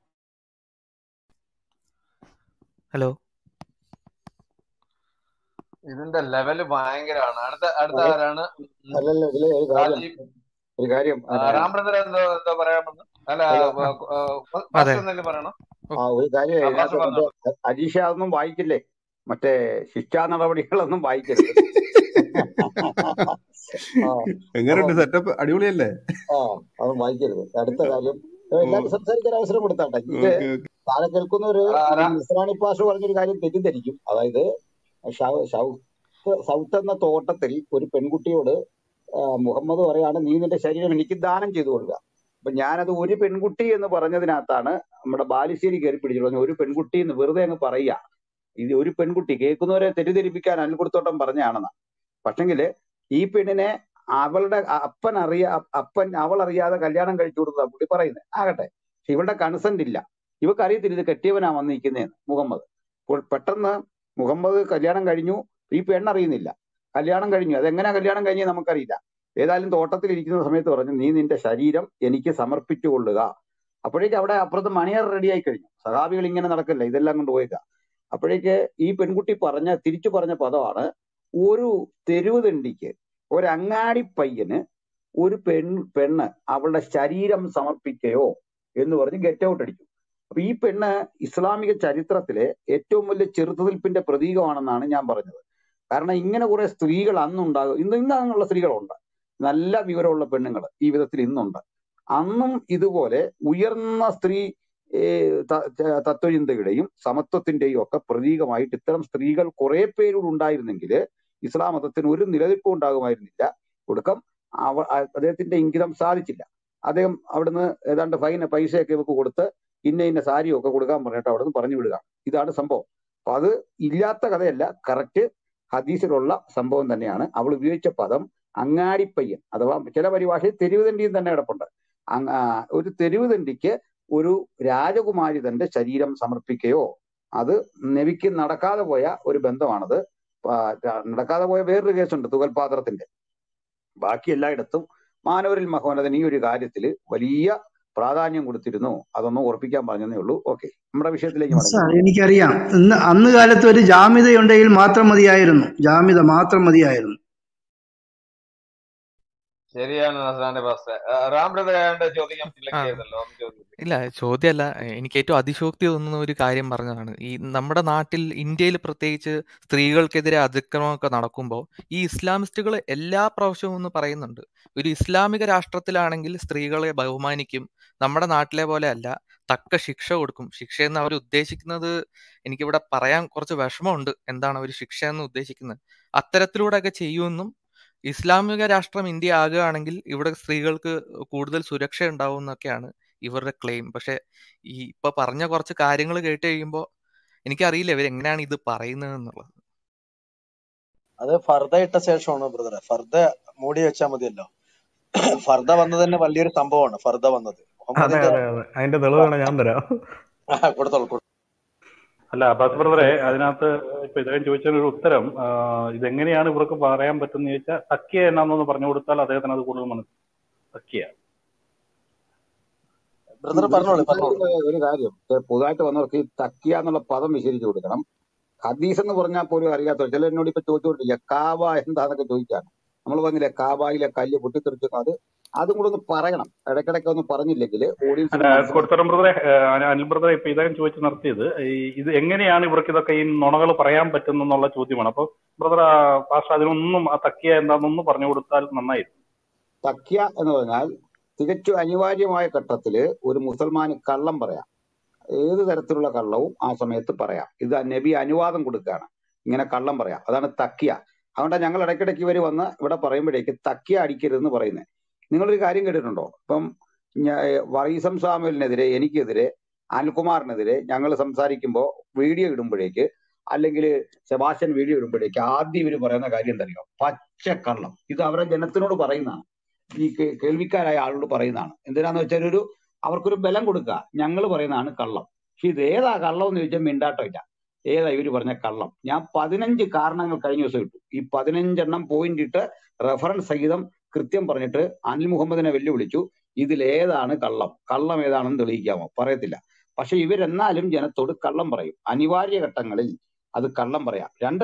ഹലോ ഇതിന്റെ ലെവല് ഭയങ്കരമാണ് അടുത്ത അടുത്ത അതെ ആരാണ് ഉം, അല്ലല്ല ഇതിലെ ഒരു കാര്യം രാജീവ് ഒരു കാര്യം ആ, പിന്നെ രാംബ്രദർ എന്തോ എന്തോ പറയാമെന്ന് അല്ല അല്ല അതെ ഫസ്റ്റ് എന്തെങ്കിലും പറയണോ ആ ഒരു കാര്യം ആ ഫസ്റ്റ് ഇതിനകത്ത് പറഞ്ഞോളൂ മറ്റേ അജീഷ അതൊന്നും വായിക്കില്ലേ മറ്റേ ശിക്ഷാ നടപടികളൊന്നും വായിക്കരുത് ആ എങ്ങനെയുണ്ട് അപ്പം സെറ്റപ്പ് അടിപൊളിയല്ലേ ആ അതൊന്നും വായിക്കരുത് അടുത്ത കാര്യം ഓ എല്ലാവരും സംസാരിക്കാൻ അവസരം കൊടുത്താട്ടെ ഇത് ഓക്കെ ഓക്കെ താഴെ കേൾക്കുന്നവര് ആ, ഈ രാ- നിസ്രാണി പാഷ പറഞ്ഞൊരു കാര്യം തെറ്റിദ്ധരിക്കും അതായത് ഷൗ- ഷൗത്ത് സൗത്ത് എന്ന തോട്ടത്തിൽ ഒരു പെൺകുട്ടിയോട് ആ, മുഹമ്മദ് പറയാണ് നീ നിന്റെ ശരീരം എനിക്ക് ദാനം ചെയ്തു കൊടുക്കുക അപ്പൊ ഞാനത് ഒരു പെൺകുട്ടി എന്ന് പറഞ്ഞതിനകത്താണ് നമ്മുടെ ബാലുശ്ശേരി കയറി പിടിച്ചു പറഞ്ഞു ഒരു പെൺകുട്ടി എന്ന് വെറുതെ അങ്ങ് പറയുക ഇത് ഒരു പെൺകുട്ടി കേൾക്കുന്നവരെ തെറ്റിദ്ധരിപ്പിക്കാൻ അനിൽക്കുടത്തോട്ടം പറഞ്ഞാണെന്ന് പക്ഷെങ്കിൽ ഈ പെണ്ണിനെ അവളുടെ അ- അപ്പൻ അറിയാ അപ്പൻ അവൾ അറിയാതെ കല്യാണം കഴിച്ചു കൊടുത്തതാ പുള്ളി പറയുന്നത് ആകട്ടെ പക്ഷെ ഇവളുടെ കൺസെന്റ് ഇല്ല ഇവക്ക് അറിയത്തില്ല ഇത് കെട്ടിയവനാ വന്നിരിക്കുന്നതെന്ന് മുഹമ്മദ് അപ്പോൾ പെട്ടെന്ന് മുഹമ്മദ് കല്യാണം കഴിഞ്ഞു ഈ പെണ്ണറിയുന്നില്ല കല്യാണം കഴിഞ്ഞു അതെങ്ങനെയാ കല്യാണം കഴിഞ്ഞത് നമുക്കറിയില്ല ഏതായാലും തോട്ടത്തിൽ ഇരിക്കുന്ന സമയത്ത് പറഞ്ഞു നീ നിന്റെ ശരീരം എനിക്ക് സമർപ്പിച്ചു കൊള്ളുക അപ്പോഴേക്ക് അവിടെ അപ്പുറത്ത് മണിയർ റെഡിയായി കഴിഞ്ഞു സഹാബികൾ ഇങ്ങനെ നടക്കില്ല ഇതെല്ലാം കൊണ്ട് പോയേക്ക അപ്പോഴേക്ക് ഈ പെൺകുട്ടി പറഞ്ഞ തിരിച്ചു പറഞ്ഞ പദമാണ് ഒരു തെരുവ് തെണ്ടിക്ക് ഒരു അങ്ങാടി പയ്യന് ഒരു പെൺ പെണ്ണ് അവളുടെ ശരീരം സമർപ്പിക്കുകയോ എന്ന് പറഞ്ഞ് ഗെറ്റ് ഔട്ട് അടിച്ചു അപ്പൊ ഈ പെണ്ണ് ഇസ്ലാമിക ചരിത്രത്തിലെ ഏറ്റവും വലിയ ചെറുത്തുനിൽപ്പിന്റെ പ്രതീകമാണെന്നാണ് ഞാൻ പറഞ്ഞത് കാരണം ഇങ്ങനെ കുറെ സ്ത്രീകൾ അന്നുണ്ടാകും ഇന്ന് ഇന്ന് അങ്ങനെയുള്ള സ്ത്രീകളുണ്ട് നല്ല വിവരമുള്ള പെണ്ണുങ്ങൾ ഈ വിധത്തിൽ ഇന്നുണ്ട് അന്നും ഇതുപോലെ ഉയർന്ന സ്ത്രീ ഏഹ്, ത- ത- തത്വചിന്തയുടെയും സമത്വത്തിന്റെയും ഒക്കെ പ്രതീകമായിട്ട് ഇത്തരം സ്ത്രീകൾ കുറെ പേരോട് ഉണ്ടായിരുന്നെങ്കിൽ ഇസ്ലാം മതത്തിന് ഒരു നിലനിൽപ്പും ഉണ്ടാകുമായിരുന്നില്ല ഒടുക്കം അവ അ- അദ്ദേഹത്തിന്റെ ഇംഗിതം സാധിച്ചില്ല അദ്ദേഹം അവിടുന്ന് ഏതാണ്ട് ഫൈന പൈസയൊക്കെ ഇവക്ക് കൊടുത്ത് ഇന്ന ഇന്ന സാരിയും ഒക്കെ കൊടുക്കാൻ പറഞ്ഞിട്ട് അവിടുന്ന് പറഞ്ഞു വിടുക ഇതാണ് സംഭവം അപ്പൊ അത് ഇല്ലാത്ത കഥയല്ല കറക്റ്റ് ഹദീസിലുള്ള സംഭവം തന്നെയാണ് അവൾ ഉപയോഗിച്ച പദം അങ്ങാടിപ്പയ്യൻ അഥവാ ചില പരിഭാഷയിൽ തെരുവുതണ്ടിയും തന്നെ കിടപ്പുണ്ട് അങ്ങ- ആ, ഒരു തെരുവുതണ്ടിക്ക് ഒരു രാജകുമാരി തന്റെ ശരീരം സമർപ്പിക്കുകയോ അത് നബിക്ക് നടക്കാതെ പോയ ഒരു ബന്ധമാണത് ആ, ര- നടക്കാതെ പോയ വേറൊരു കേസുണ്ട് തുകൽപാത്രത്തിന്റെ ബാക്കി എല്ലായിടത്തും മാനവരിൽ മഹോന്നതൻ ഈ ഒരു കാര്യത്തിൽ വലിയ പ്രാധാന്യം കൊടുത്തിരുന്നു അതൊന്നും ഉറപ്പിക്കാൻ പറഞ്ഞതേ ഉള്ളൂ ഓക്കെ നമ്മുടെ വിഷയത്തിലേക്ക് മടങ്ങി സാർ എനിക്കറിയാം ഇന്ന് അന്ന് കാലത്ത് ഒരു ജാമ്യതയുണ്ടെങ്കിൽ മാത്രം മതിയായിരുന്നു ജാമ്യത മാത്രം മതിയായിരുന്നു ശരിയാണ് നസ്രാന്റെ ഫസ്റ്റ് രാംബ്രദർ ആയതുകൊണ്ട് ചോദിക്കാൻ ആ സെലക്ട് ചെയ്തല്ലോ ഒന്ന് ചോദിച്ചു ഇല്ല ചോദ്യമല്ല എനിക്ക് ഏറ്റവും അതിശോക്തി തോന്നുന്ന ഒരു കാര്യം പറഞ്ഞതാണ് ഈ നമ്മുടെ നാട്ടിൽ ഇന്ത്യയിൽ പ്രത്യേകിച്ച് സ്ത്രീകൾക്കെതിരെ അതിക്രമമൊക്കെ നടക്കുമ്പോൾ ഈ ഇസ്ലാമിസ്റ്റുകൾ എല്ലാ പ്രാവശ്യവും ഒന്ന് പറയുന്നുണ്ട് ഒരു ഇസ്ലാമിക രാഷ്ട്രത്തിലാണെങ്കിൽ സ്ത്രീകളെ ബഹുമാനിക്കും നമ്മുടെ നാട്ടിലെ പോലെ അല്ല തക്ക ശിക്ഷ കൊടുക്കും ശിക്ഷ എന്ന് അവർ ഉദ്ദേശിക്കുന്നത് എനിക്കിവിടെ പറയാൻ കുറച്ച് വിഷമമുണ്ട് എന്താണ് അവർ ശിക്ഷ എന്ന് ഉദ്ദേശിക്കുന്നത് അത്തരത്തിലൂടെയൊക്കെ ചെയ്യുമെന്നും ഇസ്ലാമിക രാഷ്ട്രം ഇന്ത്യ ആകുകയാണെങ്കിൽ ഇവിടെ സ്ത്രീകൾക്ക് കൂടുതൽ സുരക്ഷ ഉണ്ടാവും എന്നൊക്കെയാണ് ഇവരുടെ ക്ലെയിം പക്ഷെ ഈ ഇപ്പൊ പറഞ്ഞ കുറച്ച് കാര്യങ്ങൾ കേട്ട് കഴിയുമ്പോൾ എനിക്കറിയില്ല ഇവർ എങ്ങനെയാണ് ഇത് പറയുന്നത് എന്നുള്ളത് അത് ഫർദ ഇട്ട ശേഷമാണ് ബ്രദറെ ഫർദ മൂടി വെച്ചാൽ മതിയല്ലോ ഫർദ വന്നത് തന്നെ വലിയൊരു സംഭവമാണ് ഫർദ വന്നത് അതെ മുഹമ്മദിന്റെ അതെ അതെ അതിന്റെ തെളിവാണ് ഞാൻ തരാം ആ, കൊടുത്തോളൂ കൊടുത്തോളൂ. അല്ല അബ്ബാസ് ബ്രദറെ അതിനകത്ത് ഇപ്പൊ ഇദ്ദേഹം ചോദിച്ചതിനൊരു ഉത്തരം ആ, ഇതെങ്ങനെയാണ് ഇവർക്ക് പറയാൻ പറ്റുന്ന ചോദിച്ചാൽ തക്കിയ എന്നാന്നൊന്ന് പറഞ്ഞു കൊടുത്താൽ അദ്ദേഹത്തിന് അത് കൂടുതൽ മനസ്സിലാവും തക്കിയ ബ്രദർ ഇവര് പറഞ്ഞോളൂ പറഞ്ഞോളൂ സംസാരിക്കുന്ന ഒരു കാര്യം ഏ, പുതുതായിട്ട് വന്നവർക്ക് ഈ തക്കിയ എന്നുള്ള പദം വിശദീകരിച്ചു കൊടുക്കണം ഹദീസ് എന്ന് പറഞ്ഞാൽ പോലും അറിയാത്തവർ ചില എന്നോട് ഇപ്പൊ ചോദിച്ചുകൊണ്ടിരിക്കുക കാബ എന്താന്നൊക്കെ ചോദിക്കാണ് നമ്മൾ പറഞ്ഞില്ലേ കാബായിലെ കല്ല് പൊട്ടിത്തെറിച്ചു അത് അതും കൂടെ ഒന്ന് പറയണം ഇടയ്ക്കിടയ്ക്ക് ഒന്ന് പറഞ്ഞില്ലെങ്കിൽ അല്ല ഓഡിയൻസിന് മനസ്സിലാവും കൊടുത്തരം ബ്രദറെ ആ, അനിൽ ബ്രദറെ ഇപ്പൊ ഇദ്ദേഹം ചോദിച്ച് നടത്തിയത് ഈ ഇത് എങ്ങനെയാണ് ഇവർക്ക് ഇതൊക്കെ ഈ നുണകൾ പറയാൻ പറ്റുന്നുള്ള ചോദ്യമാണ് അപ്പൊ ബ്രദർ പാസ്റ്റർ അതിനൊന്നും ആ തക്കിയ എന്താണെന്നൊന്ന് പറഞ്ഞു കൊടുത്താൽ നന്നായിരുന്നു തക്കിയ എന്ന് പറഞ്ഞാൽ തികച്ചും അനിവാര്യമായ ഘട്ടത്തില് ഒരു മുസൽമാന് കള്ളം പറയാം ഏത് തരത്തിലുള്ള കള്ളവും ആ സമയത്ത് പറയാം ഇത് നബി അനുവാദം കൊടുക്കുകയാണ് ഇങ്ങനെ കള്ളം പറയാം അതാണ് തക്കിയ അതുകൊണ്ടാണ് ഞങ്ങൾ ഇടയ്ക്കിടയ്ക്ക് ഇവർ വന്ന് ഇവിടെ പറയുമ്പോഴേക്ക് തക്കിയ അടിക്കരുതെന്ന് പറയുന്നത് നിങ്ങളൊരു കാര്യം കേട്ടിട്ടുണ്ടോ ഇപ്പം ഞാ- വറീസം സാമുവലിനെതിരെ എനിക്കെതിരെ അനിൽകുമാറിനെതിരെ ഞങ്ങൾ സംസാരിക്കുമ്പോൾ വീഡിയോ ഇടുമ്പോഴേക്ക് അല്ലെങ്കിൽ സെബാസ്റ്റ്യൻ വീഡിയോ ഇടുമ്പോഴേക്ക് ആദ്യം ഇവർ പറയുന്ന കാര്യം എന്തറിയോ പച്ചക്കള്ളം ഇത് അവരെ ജനത്തിനോട് പറയുന്നതാണ് ഈ കേ- കേൾവിക്കാരായ ആളോട് പറയുന്നതാണ് എന്തിനാന്ന് വെച്ചാൽ ഒരു അവർക്കൊരു ബലം കൊടുക്കുക ഞങ്ങൾ പറയുന്നതാണ് കള്ളം പക്ഷെ ഇത് ഏതാ കള്ളം എന്ന് ചോദിച്ചാൽ മിണ്ടാട്ടം ഇല്ല ഏതാ ഇവര് പറഞ്ഞ കള്ളം ഞാൻ പതിനഞ്ച് കാരണങ്ങൾ കഴിഞ്ഞ ദിവസം ഇട്ടു ഈ പതിനഞ്ചെണ്ണം പോയിന്റ് ഇട്ട് റെഫറൻസ് സഹിതം കൃത്യം പറഞ്ഞിട്ട് അനിൽ മുഹമ്മദിനെ വെല്ലുവിളിച്ചു ഇതിൽ ഏതാണ് കള്ളം കള്ളം ഏതാണെന്ന് തെളിയിക്കാമോ പറയത്തില്ല പക്ഷെ ഇവരെന്നാലും ജനത്തോട് കള്ളം പറയും അനിവാര്യ ഘട്ടങ്ങളിൽ അത് കള്ളം പറയാം രണ്ട്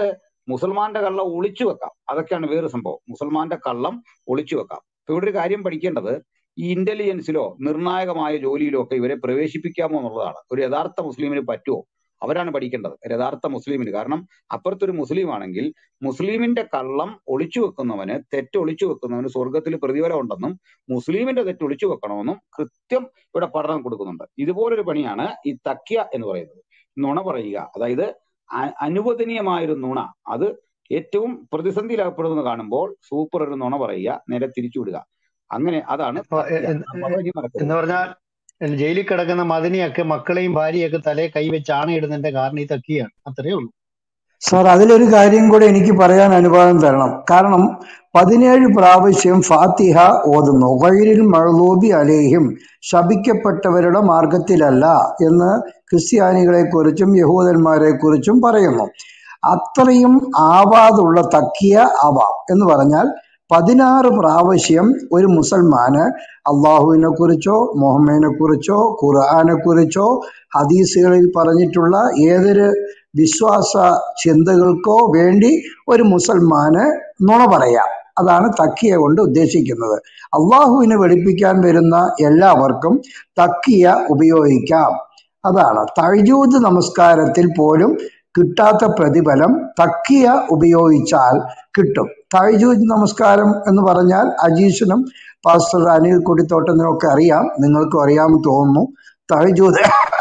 മുസൽമാന്റെ കള്ളം ഒളിച്ചു വെക്കാം അതൊക്കെയാണ് വേറെ സംഭവം മുസൽമാന്റെ കള്ളം ഒളിച്ചു വെക്കാം ഇപ്പൊ ഇവിടെ ഒരു കാര്യം പഠിക്കേണ്ടത് ഈ ഇന്റലിജൻസിലോ നിർണായകമായ ജോലിയിലോ ഒക്കെ ഇവരെ പ്രവേശിപ്പിക്കാമോ എന്നുള്ളതാണ് ഒരു യഥാർത്ഥ മുസ്ലിമിന് പറ്റുമോ അവരാണ് പഠിക്കേണ്ടത് ഒരു യഥാർത്ഥ മുസ്ലിമിന് കാരണം അപ്പുറത്തൊരു മുസ്ലിം ആണെങ്കിൽ മുസ്ലിമിന്റെ കള്ളം ഒളിച്ചു വെക്കുന്നവന് തെറ്റ് ഒളിച്ചു വെക്കുന്നവന് സ്വർഗത്തിൽ പ്രതിഫലം ഉണ്ടെന്നും മുസ്ലിമിന്റെ തെറ്റ് ഒളിച്ചു വെക്കണമെന്നും കൃത്യം ഇവിടെ പഠനം കൊടുക്കുന്നുണ്ട് ഇതുപോലൊരു പണിയാണ് ഈ തക്യ എന്ന് പറയുന്നത് നുണ പറയുക അതായത് അ- അനുവദനീയമായൊരു നുണ അത് ഏറ്റവും പ്രതിസന്ധിയിലകപ്പെടുമെന്ന് കാണുമ്പോൾ സൂപ്പർ ഒരു നുണ പറയുക നേരെ തിരിച്ചുവിടുക അങ്ങനെ അതാണ് അപ്പൊ എ- തക്യ എ- അപ്പൊ വഴി മറക്കരുത് എന്ന് പറഞ്ഞാൽ ജയിലിൽ കിടക്കുന്ന മദനിയൊക്കെ മക്കളെയും ഭാര്യയൊക്കെ തലേ കൈവച്ച് ആണയിടുന്നതിന്റെ കാരണം ഈ തക്കിയാണ് അത്രേ ഉള്ളൂ സാർ അതിലൊരു കാര്യം കൂടെ എനിക്ക് പറയാൻ അനുവാദം തരണം കാരണം പതിനേഴ് പ്രാവശ്യം ഫാത്തിഹ ഓതുന്നു വൈരിൽ മഴലൂബി അലേഹിം ശപിക്കപ്പെട്ടവരുടെ മാർഗത്തിലല്ല എന്ന് ക്രിസ്ത്യാനികളെ കുറിച്ചും യഹൂദന്മാരെ കുറിച്ചും പറയുന്നു അത്രയും ആവാതുള്ള തക്കിയ അവ എന്ന് പറഞ്ഞാൽ പതിനാറ് പ്രാവശ്യം ഒരു മുസൽമാന് അള്ളാഹുവിനെ കുറിച്ചോ മുഹമ്മദിനെ കുറിച്ചോ ഖുർആനെ കുറിച്ചോ ഹദീസുകളിൽ പറഞ്ഞിട്ടുള്ള ഏതൊരു വിശ്വാസ ചിന്തകൾക്കോ വേണ്ടി ഒരു മുസൽമാന് നുണ പറയാം അതാണ് തക്കിയ കൊണ്ട് ഉദ്ദേശിക്കുന്നത് അള്ളാഹുവിനെ വെളുപ്പിക്കാൻ വരുന്ന എല്ലാവർക്കും തക്കിയ ഉപയോഗിക്കാം അതാണ് തഴജൂദ് നമസ്കാരത്തിൽ പോലും കിട്ടാത്ത പ്രതിഫലം തക്കിയ ഉപയോഗിച്ചാൽ കിട്ടും തഴജൂദ് നമസ്കാരം എന്ന് പറഞ്ഞാൽ അജീഷിനും പാസ്റ്റർ അനിൽ കുടിത്തോട്ടത്തിനും ഒക്കെ അറിയാം നിങ്ങൾക്കും അറിയാമെന്ന് തോന്നുന്നു തഴജൂദ്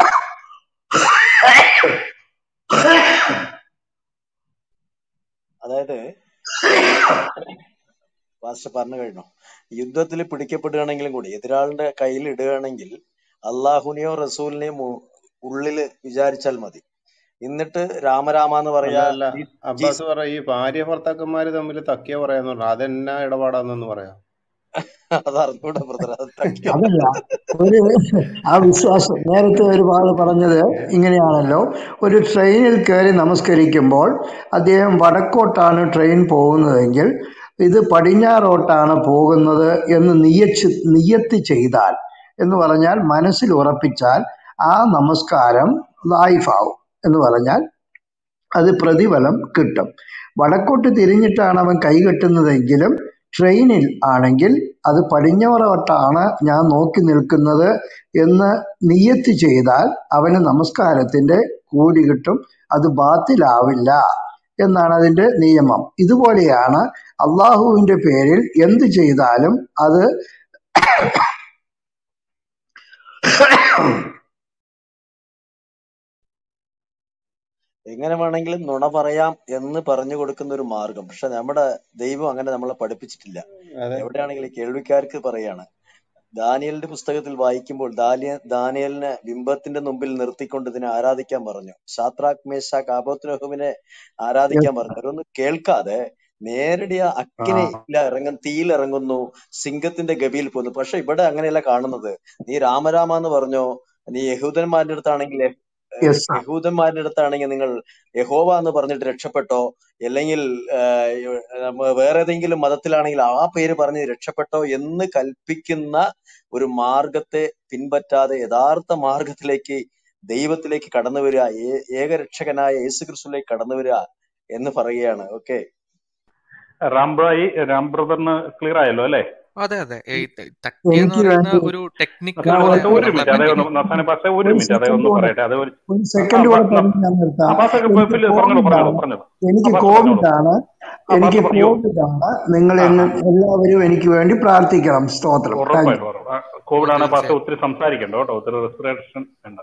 അതായത് പാസ്റ്റർ പറഞ്ഞു കഴിഞ്ഞു യുദ്ധത്തിൽ പിടിക്കപ്പെടുകയാണെങ്കിലും കൂടി എതിരാളിന്റെ കയ്യിൽ ഇടുകയാണെങ്കിൽ അള്ളാഹുനെയോ റസൂലിനെയോ മു- ഉള്ളില് വിചാരിച്ചാൽ മതി എന്നിട്ട് രാമരാമ എന്ന് അല്ല പറയാ അല്ല ജീ- അബ്ബാസ് ജീസ് പറ ഈ ഭാര്യ ഭർത്താക്കന്മാര് തമ്മിൽ തക്കിയ പറയാന്ന് പറഞ്ഞു അതെന്നാ ഇടപാടാന്നൊന്ന് പറയാം അത് അറിഞ്ഞൂടാ ബ്രദർ അത് തക്കിയ അതല്ല ഒരു ആ വിശ്വാസം നേരത്തെ ഒരുപാട് പറഞ്ഞത് ഇങ്ങനെയാണല്ലോ ഒരു ട്രെയിനിൽ കയറി നമസ്കരിക്കുമ്പോൾ അദ്ദേഹം വടക്കോട്ടാണ് ട്രെയിൻ പോകുന്നതെങ്കിൽ ഇത് പടിഞ്ഞാറോട്ടാണ് പോകുന്നത് എന്ന് നിയച്ച് നിയത്ത് ചെയ്താൽ എന്ന് പറഞ്ഞാൽ മനസ്സിൽ ഉറപ്പിച്ചാൽ ആ നമസ്കാരം ലൈഫാവും എന്ന് പറഞ്ഞാൽ അത് പ്രതിഫലം കിട്ടും വടക്കോട്ട് തിരിഞ്ഞിട്ടാണ് അവൻ കൈകെട്ടുന്നതെങ്കിലും ട്രെയിനിൽ ആണെങ്കിൽ അത് പടിഞ്ഞാറോട്ടാണ് ഞാൻ നോക്കി നിൽക്കുന്നത് എന്ന് നിയത്ത് ചെയ്താൽ അവന് നമസ്കാരത്തിന്റെ കൂലി കിട്ടും അത് ബാത്തിലാവില്ല എന്നാണ് അതിന്റെ നിയമം ഇതുപോലെയാണ് അള്ളാഹുവിന്റെ പേരിൽ എന്ത് ചെയ്താലും അത് എങ്ങനെ വേണമെങ്കിലും നുണ പറയാം എന്ന് പറഞ്ഞു കൊടുക്കുന്ന ഒരു മാർഗം പക്ഷെ നമ്മുടെ ദൈവം അങ്ങനെ നമ്മളെ പഠിപ്പിച്ചിട്ടില്ല അതെ എവിടെയാണെങ്കിലും കേൾവിക്കാർക്ക് പറയാണ് ദാനിയലിന്റെ പുസ്തകത്തിൽ വായിക്കുമ്പോൾ ദാനിയ ദാനിയലിനെ ബിംബത്തിന്റെ മുമ്പിൽ നിർത്തിക്കൊണ്ട് ഇതിനെ ആരാധിക്കാൻ പറഞ്ഞു ഷാത്രാക് മേശാഖ് ആബോത്നഹുവിനെ ആരാധിക്കാൻ പറഞ്ഞു അവരൊന്നും കേൾക്കാതെ നേരടിയ ആ അക്കിനിയിൽ ഇറങ്ങും തീയിൽ ഇറങ്ങുന്നു സിംഹത്തിന്റെ ഗവിയിൽ പോകുന്നു പക്ഷെ ഇവിടെ അങ്ങനെയല്ല കാണുന്നത് നീ രാമരാമ എന്ന് പറഞ്ഞോ നീ യഹൂദന്മാരുടെ അടുത്താണെങ്കിൽ യഹ്- ഏഹ് യെസ് സാർ യഹൂദന്മാരുടെ അടുത്താണെങ്കിൽ നിങ്ങൾ യഹോവ എന്ന് പറഞ്ഞിട്ട് രക്ഷപ്പെട്ടോ അല്ലെങ്കിൽ ആഹ് നമ്മ വേറെ ഏതെങ്കിലും മതത്തിലാണെങ്കിൽ ആ പേര് പറഞ്ഞ് രക്ഷപ്പെട്ടോ എന്ന് കൽപ്പിക്കുന്ന ഒരു മാർഗത്തെ പിൻപറ്റാതെ യഥാർത്ഥ മാർഗത്തിലേക്ക് ദൈവത്തിലേക്ക് കടന്നു വരിക ഏ- ഏകരക്ഷകനായ യേശു ക്രിസ്തുവിലേക്ക് കടന്നു വരിക എന്ന് പറയുകയാണ് ഓക്കെ റാംബ്രായി രാം ബ്രദറിന് ക്ലിയർ ആയല്ലോ അല്ലേ അതെ അതെ ഈ ത- തക്കിയ എന്ന് എനിക്ക് പറയുന്ന വേണ്ടി ഒരു ഞാൻ ടെക്നിക്കുകൾ ഒരു ഒരു നമ്മളെ മിനിറ്റ് അതേ ഒന്ന് പറ്റി നസാനെ പാസ ഒരു ഒരു മിനിറ്റ് അതേ സെക്കൻഡ് ഒന്ന് കൂടെ പറയട്ടെ അത് ഒരു ഒരു ആ സെക്കൻഡ് ബ- കൂടെ ന- പറഞ്ഞ് ഞാൻ നിർത്താം അബ്ബാസൊക്കെ എനിക്ക് ഫിൽ പറഞ്ഞോളൂ പറഞ്ഞോളൂ കോവിഡാണ് പറഞ്ഞോളൂ എനിക്ക് അബ്ബാസ് പറഞ്ഞോളൂ കോവിഡാണ് അബ്ബാസ് എനിക്ക് പറയൂ കോവിഡാണ് നിങ്ങൾ ആ എന്നെ ആ എല്ലാവരും എനിക്ക് വേണ്ടി പ്രാർത്ഥിക്കണം സ്തോത്രം താങ്ക് ഉറപ്പായിട്ടും യു ഉറപ്പ് കോവിഡ് ആണ് പാസ് തീർച്ചയായും ഒത്തിരി സംസാരിക്കണ്ട കേട്ടോ ഒത്തിരി റെസ്പിറേഷൻ വേണ്ട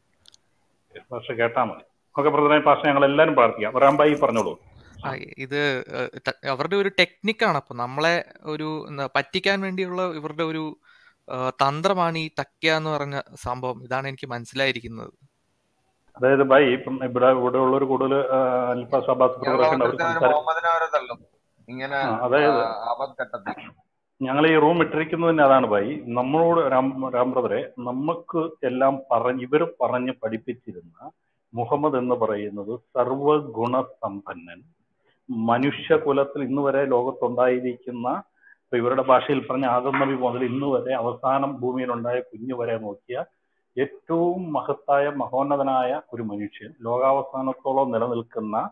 പക്ഷെ കേട്ടാ മതി ഓക്കെ ബ്രദറെ പാസ് ഞങ്ങൾ എല്ലാവരും പ്രാർത്ഥിക്കാം റാംബായി പറഞ്ഞോളൂ ആ ഇത് ഏഹ്, ത- അവരുടെ ഒരു ടെക്നിക്കാണ് അപ്പൊ നമ്മളെ ഒരു എന്താ പറ്റിക്കാൻ വേണ്ടിയുള്ള ഇവരുടെ ഒരു ഏഹ്, തന്ത്രമാണ് ഈ തക്ക എന്ന് പറഞ്ഞ സംഭവം ഇതാണ് എനിക്ക് മനസ്സിലായിരിക്കുന്നത് അതായത് ബൈ ഇപ്പം ഇവിടെ ഇവിടെ ഉള്ളവർ കൂടുതൽ അൽഫാസ് അബ്ബാസ് ഞങ്ങൾ ബ്രദറൊക്കെ ഉണ്ട് അവർ അവരുടെ ഒരു സംസാരി മുഹമ്മദിനെ അവരെ തള്ളും ഇങ്ങനെ ആ അതായത് അബദ്ധഘട്ടത്തിൽ ഞങ്ങൾ ഈ റൂം ഇട്ടിരിക്കുന്നതിന് അതാണ് ബൈ നമ്മളോട് രാം രാം ബ്രദറെ നമുക്ക് എല്ലാം പറഞ്ഞ് ഇവർ പറഞ്ഞ് പഠിപ്പിച്ചിരുന്ന മുഹമ്മദ് എന്ന് പറയുന്നത് സർവഗുണസമ്പന്നൻ മനുഷ്യകുലത്തിൽ ഇന്ന് വരെ ലോകത്തുണ്ടായിരിക്കുന്ന ഇപ്പൊ ഇവരുടെ ഭാഷയിൽ പറഞ്ഞ ആദം നബി മുതൽ ഇന്ന് വരെ അവസാനം ഭൂമിയിലുണ്ടായ കുഞ്ഞു വരെ നോക്കിയ ഏറ്റവും മഹത്തായ മഹോന്നതനായ ഒരു മനുഷ്യൻ ലോകാവസാനത്തോളം നിലനിൽക്കുന്ന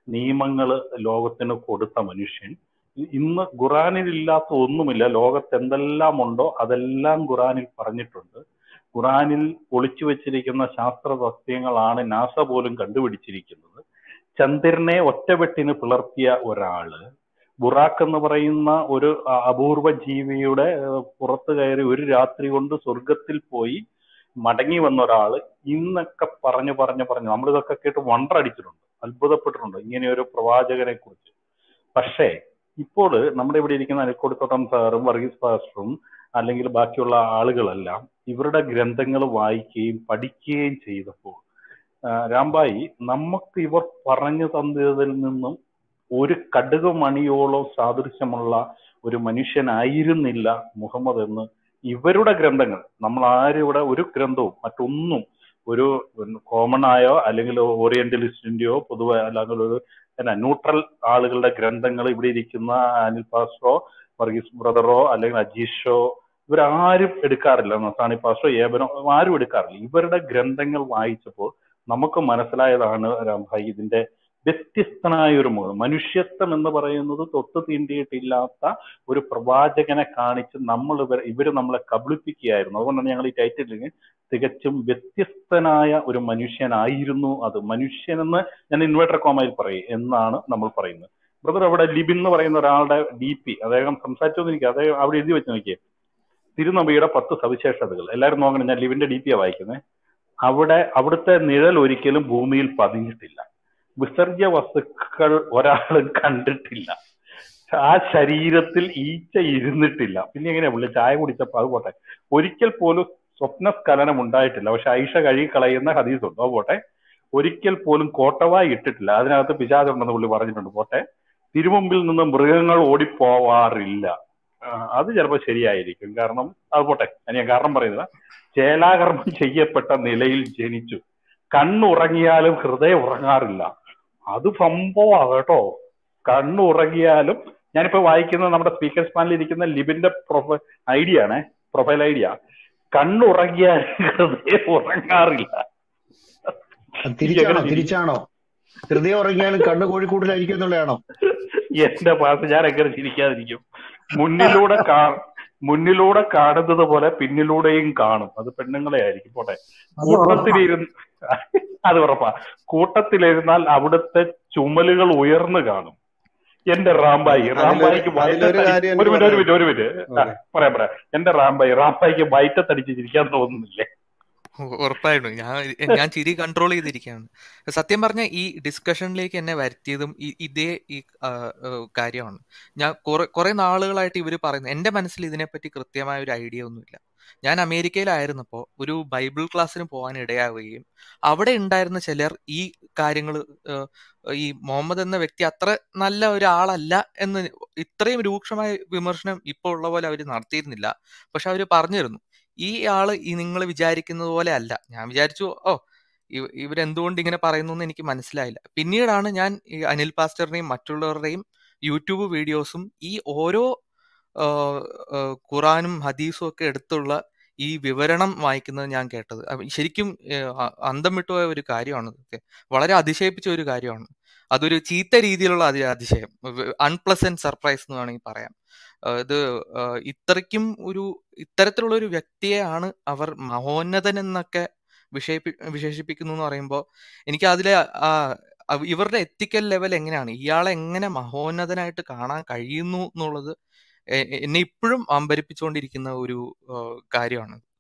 നിയമങ്ങൾ ലോകത്തിന് കൊടുത്ത മനുഷ്യൻ ഇ- ഇന്ന് ഖുറാനിൽ ഇല്ലാത്ത ഒന്നുമില്ല ലോകത്ത് എന്തെല്ലാം ഉണ്ടോ അതെല്ലാം ഖുറാനിൽ പറഞ്ഞിട്ടുണ്ട് ഖുറാനിൽ ഒളിച്ചു വെച്ചിരിക്കുന്ന ശാസ്ത്ര സത്യങ്ങളാണ് നാസ പോലും കണ്ടുപിടിച്ചിരിക്കുന്നത് ചന്ദ്രനെ ഒറ്റവെട്ടിന് പിളർത്തിയ ഒരാള് ബുറാക്ക് എന്ന് പറയുന്ന ഒരു അ- അപൂർവ ജീവിയുടെ ഏഹ്, പുറത്ത് കയറി ഒരു രാത്രി കൊണ്ട് സ്വർഗത്തിൽ പോയി മടങ്ങി വന്ന ഒരാള് ഇന്നൊക്കെ പറഞ്ഞു പറഞ്ഞു പറഞ്ഞു നമ്മളിതൊക്കെ കേട്ട് വണ്ടർ അടിച്ചിട്ടുണ്ട് അത്ഭുതപ്പെട്ടിട്ടുണ്ട് ഇങ്ങനെ ഒരു പ്രവാചകനെ കുറിച്ച് പക്ഷേ ഇപ്പോൾ നമ്മുടെ ഇവിടെ ഇരിക്കുന്ന അനിക്കോടിത്തോട്ടം സാറും വർഗീസ് പാസ്റ്ററും അല്ലെങ്കിൽ ബാക്കിയുള്ള ആളുകളെല്ലാം ഇവരുടെ ഗ്രന്ഥങ്ങൾ വായിക്കുകയും പഠിക്കുകയും ചെയ്തപ്പോൾ ആ, രാംബായി നമുക്ക് ഇവർ പറഞ്ഞു തന്നതിൽ നിന്നും ഒരു കടുക് മണിയോളം സാദൃശ്യമുള്ള ഒരു മനുഷ്യനായിരുന്നില്ല മുഹമ്മദ് എന്ന് ഇവരുടെ ഗ്രന്ഥങ്ങൾ നമ്മൾ ആരും ഇവിടെ ഒരു ഗ്രന്ഥവും മറ്റൊന്നും ഒരു കോമൺ ആയോ അല്ലെങ്കിൽ ഓറിയന്റലിസ്റ്റിന്റെയോ പൊതുവെ അല്ലെങ്കിൽ ഒരു എന്നാ ന്യൂട്രൽ ആളുകളുടെ ഗ്രന്ഥങ്ങൾ ഇവിടെ ഇരിക്കുന്ന അനിൽ പാസ്റ്ററോ വർഗീസ് ബ്രദറോ അല്ലെങ്കിൽ അജീഷോ ഇവരാരും എടുക്കാറില്ല നസാണി പാസ്റ്ററോ ഏബനോ ആരും എടുക്കാറില്ല ഇവരുടെ ഗ്രന്ഥങ്ങൾ വായിച്ചപ്പോൾ നമുക്ക് മനസ്സിലായതാണ് രാംഭായി ഇതിന്റെ വ്യത്യസ്തനായ ഒരു മുഖം മനുഷ്യത്വം എന്ന് പറയുന്നത് തൊട്ട് തീണ്ടിയിട്ടില്ലാത്ത ഒരു പ്രവാചകനെ കാണിച്ച് നമ്മൾ ഇവർ ഇവര് നമ്മളെ കബളിപ്പിക്കുകയായിരുന്നു അതുകൊണ്ടാണ് ഞങ്ങൾ ഈ ടൈറ്റിലിന് തികച്ചും വ്യത്യസ്തനായ ഒരു മനുഷ്യനായിരുന്നു അത് മനുഷ്യനെന്ന് ഞാൻ ഇൻവേർട്ടർ കോമയിൽ പറയും എന്നാണ് നമ്മൾ പറയുന്നത് ബ്രദർ അവിടെ ലിബിൻ എന്ന് പറയുന്ന ഒരാളുടെ ഡി പി അദ്ദേഹം സംസാരിച്ചോന്നിരിക്കുക അദ്ദേഹം അവിടെ എഴുതി വെച്ച് നോക്കിയേ തിരുനബിയുടെ പത്ത് സവിശേഷതകൾ എല്ലാവരും നോക്കണം ഞാൻ ലിബിന്റെ ഡി പിയാണ് വായിക്കുന്നത് അവിടെ അവിടുത്തെ നിഴൽ ഒരിക്കലും ഭൂമിയിൽ പതിഞ്ഞിട്ടില്ല വിസർജ്യ വസ്തുക്കൾ ഒരാളും കണ്ടിട്ടില്ല ആ ശരീരത്തിൽ ഈച്ച ഇരുന്നിട്ടില്ല പിന്നെ എങ്ങനെയാ പുള്ളി ചായ കുടിച്ചപ്പോ അത് പോട്ടെ ഒരിക്കൽ പോലും സ്വപ്നസ്ഖലനം ഉണ്ടായിട്ടില്ല പക്ഷെ ഐഷ കഴുകി കളയുന്ന ഹദീസ് ഉണ്ട് അത് പോട്ടെ ഒരിക്കൽ പോലും കോട്ടവായി ഇട്ടിട്ടില്ല അതിനകത്ത് പിശാചുണ്ടെന്ന് പുള്ളി പറഞ്ഞിട്ടുണ്ട് പോട്ടെ തിരുമുമ്പിൽ നിന്ന് മൃഗങ്ങൾ ഓടിപ്പോവാറില്ല ആ, അത് ചിലപ്പോൾ ശരിയായിരിക്കും കാരണം അത് പോട്ടെ അത് ഞാൻ കാരണം പറയുന്നില്ല ചേലാകർമ്മം ചെയ്യപ്പെട്ട നിലയിൽ ജനിച്ചു കണ്ണുറങ്ങിയാലും ഹൃദയം ഉറങ്ങാറില്ല അത് സംഭവമാണ് കേട്ടോ കണ്ണുറങ്ങിയാലും ഞാനിപ്പോ വായിക്കുന്ന നമ്മുടെ സ്പീക്കേഴ്സ് പാനലിൽ ഇരിക്കുന്ന ലിബിന്റെ പ്രൊഫൈൽ ഐഡിയ ആണ് പ്രൊഫൈൽ ഐഡിയ കണ്ണുറങ്ങിയാലും ഹൃദയം ഉറങ്ങാറില്ല അത് എനിക്ക് തിരിച്ചാണോ എങ്ങനെ ചിരി തിരിച്ചാണോ ഹൃദയം ഉറങ്ങിയാലും കണ്ണ് കോഴിക്കൂട്ടിലായിരിക്കും എന്നുള്ളതാണോ എന്റെ പാസ് ഞാൻ എങ്ങനെ ചിരിക്കാതിരിക്കും മുന്നിലൂടെ കാ മുന്നിലൂടെ കാണുന്നത് പോലെ പിന്നിലൂടെയും കാണും അത് പെണ്ണുങ്ങളെ ആയിരിക്കും പോട്ടെ അത് ഉറപ്പാ കൂട്ടത്തിലിരുന്ന് അത് ഉറപ്പാ കൂട്ടത്തിലിരുന്നാൽ അവിടുത്തെ ചുമലുകൾ ഉയർന്നു കാണും എന്റെ റാംബായി അതിലൊരു റാംബായിക്ക് അതിലൊരു വയറ്റത്തടി കാര്യം ഒരു എനിക്ക് മിനിറ്റ് ഒരു പറയാനുണ്ട് മിനിറ്റ് ഒരു മിനിറ്റ് ആ, ഓക്കെ പറയാം പറയാം എന്റെ റാംബായി റാംബായിക്ക് വയറ്റത്തടിച്ച് ചിരിക്കാൻ തോന്നുന്നില്ലേ ഉ- ഉറപ്പായിട്ടും ഞാൻ ഞാൻ ചിരി കൺട്രോൾ ചെയ്തിരിക്കുകയാണ് സത്യം പറഞ്ഞ ഈ ഡിസ്കഷനിലേക്ക് എന്നെ വരുത്തിയതും ഈ- ഇതേ ഈ ആ, ആ, കാര്യമാണ് ഞാൻ കുറെ കുറെ നാളുകളായിട്ട് ഇവർ പറയുന്നത് എൻ്റെ മനസ്സിൽ ഇതിനെപ്പറ്റി കൃത്യമായ ഒരു ഐഡിയ ഒന്നുമില്ല ഞാൻ അമേരിക്കയിലായിരുന്നപ്പോൾ ഒരു ബൈബിൾ ക്ലാസ്സിന് പോകാൻ ഇടയാവുകയും അവിടെ ഉണ്ടായിരുന്ന ചിലർ ഈ കാര്യങ്ങൾ ഈ മുഹമ്മദ് എന്ന വ്യക്തി അത്ര നല്ല ഒരാളല്ല എന്ന് ഇത്രയും രൂക്ഷമായ വിമർശനം ഇപ്പോൾ ഉള്ള പോലെ അവർ നടത്തിയിരുന്നില്ല പക്ഷെ അവർ പറഞ്ഞിരുന്നു ഈ ആള് ഈ നിങ്ങൾ വിചാരിക്കുന്നത് പോലെ അല്ല ഞാൻ വിചാരിച്ചു ഓ ഇവ- ഇവരെന്തുകൊണ്ട് ഇങ്ങനെ പറയുന്നു എന്ന് എനിക്ക് മനസ്സിലായില്ല പിന്നീടാണ് ഞാൻ ഈ അനിൽ പാസ്റ്ററിനെയും മറ്റുള്ളവരുടെയും യൂട്യൂബ് വീഡിയോസും ഈ ഓരോ ആ, ആ, ഖുറാനും ഹദീസും ഒക്കെ എടുത്തുള്ള ഈ വിവരണം വായിക്കുന്നത് ഞാൻ കേട്ടത് അപ്പൊ ശരിക്കും ഏ, അ- അന്തം വിട്ടുപോയ ഒരു കാര്യമാണ് ഇതൊക്കെ വളരെ അതിശയിപ്പിച്ച ഒരു കാര്യമാണ് അതൊരു ചീത്ത രീതിയിലുള്ള അതി അതിശയം അൺപ്ലസന്റ് സർപ്രൈസ് എന്ന് വേണമെങ്കിൽ പറയാം ആ, ഇത് ആ, ഇത്രയ്ക്കും ഒരു ഇത്തരത്തിലുള്ള ഒരു വ്യക്തിയെയാണ് അവർ മഹോന്നതൻ എന്നൊക്കെ വിശേഷി വിശേഷിപ്പിക്കുന്നു എന്ന് പറയുമ്പോൾ എനിക്ക് അതിലെ ആ അവ- ഇവരുടെ എത്തിക്കൽ ലെവൽ എങ്ങനെയാണ് ഇയാളെ എങ്ങനെ മഹോന്നതനായിട്ട് കാണാൻ കഴിയുന്നു എന്നുള്ളത് എ- എ- എന്നെ ഇപ്പോഴും അമ്പരിപ്പിച്ചുകൊണ്ടിരിക്കുന്ന ഒരു ആ, കാര്യമാണ്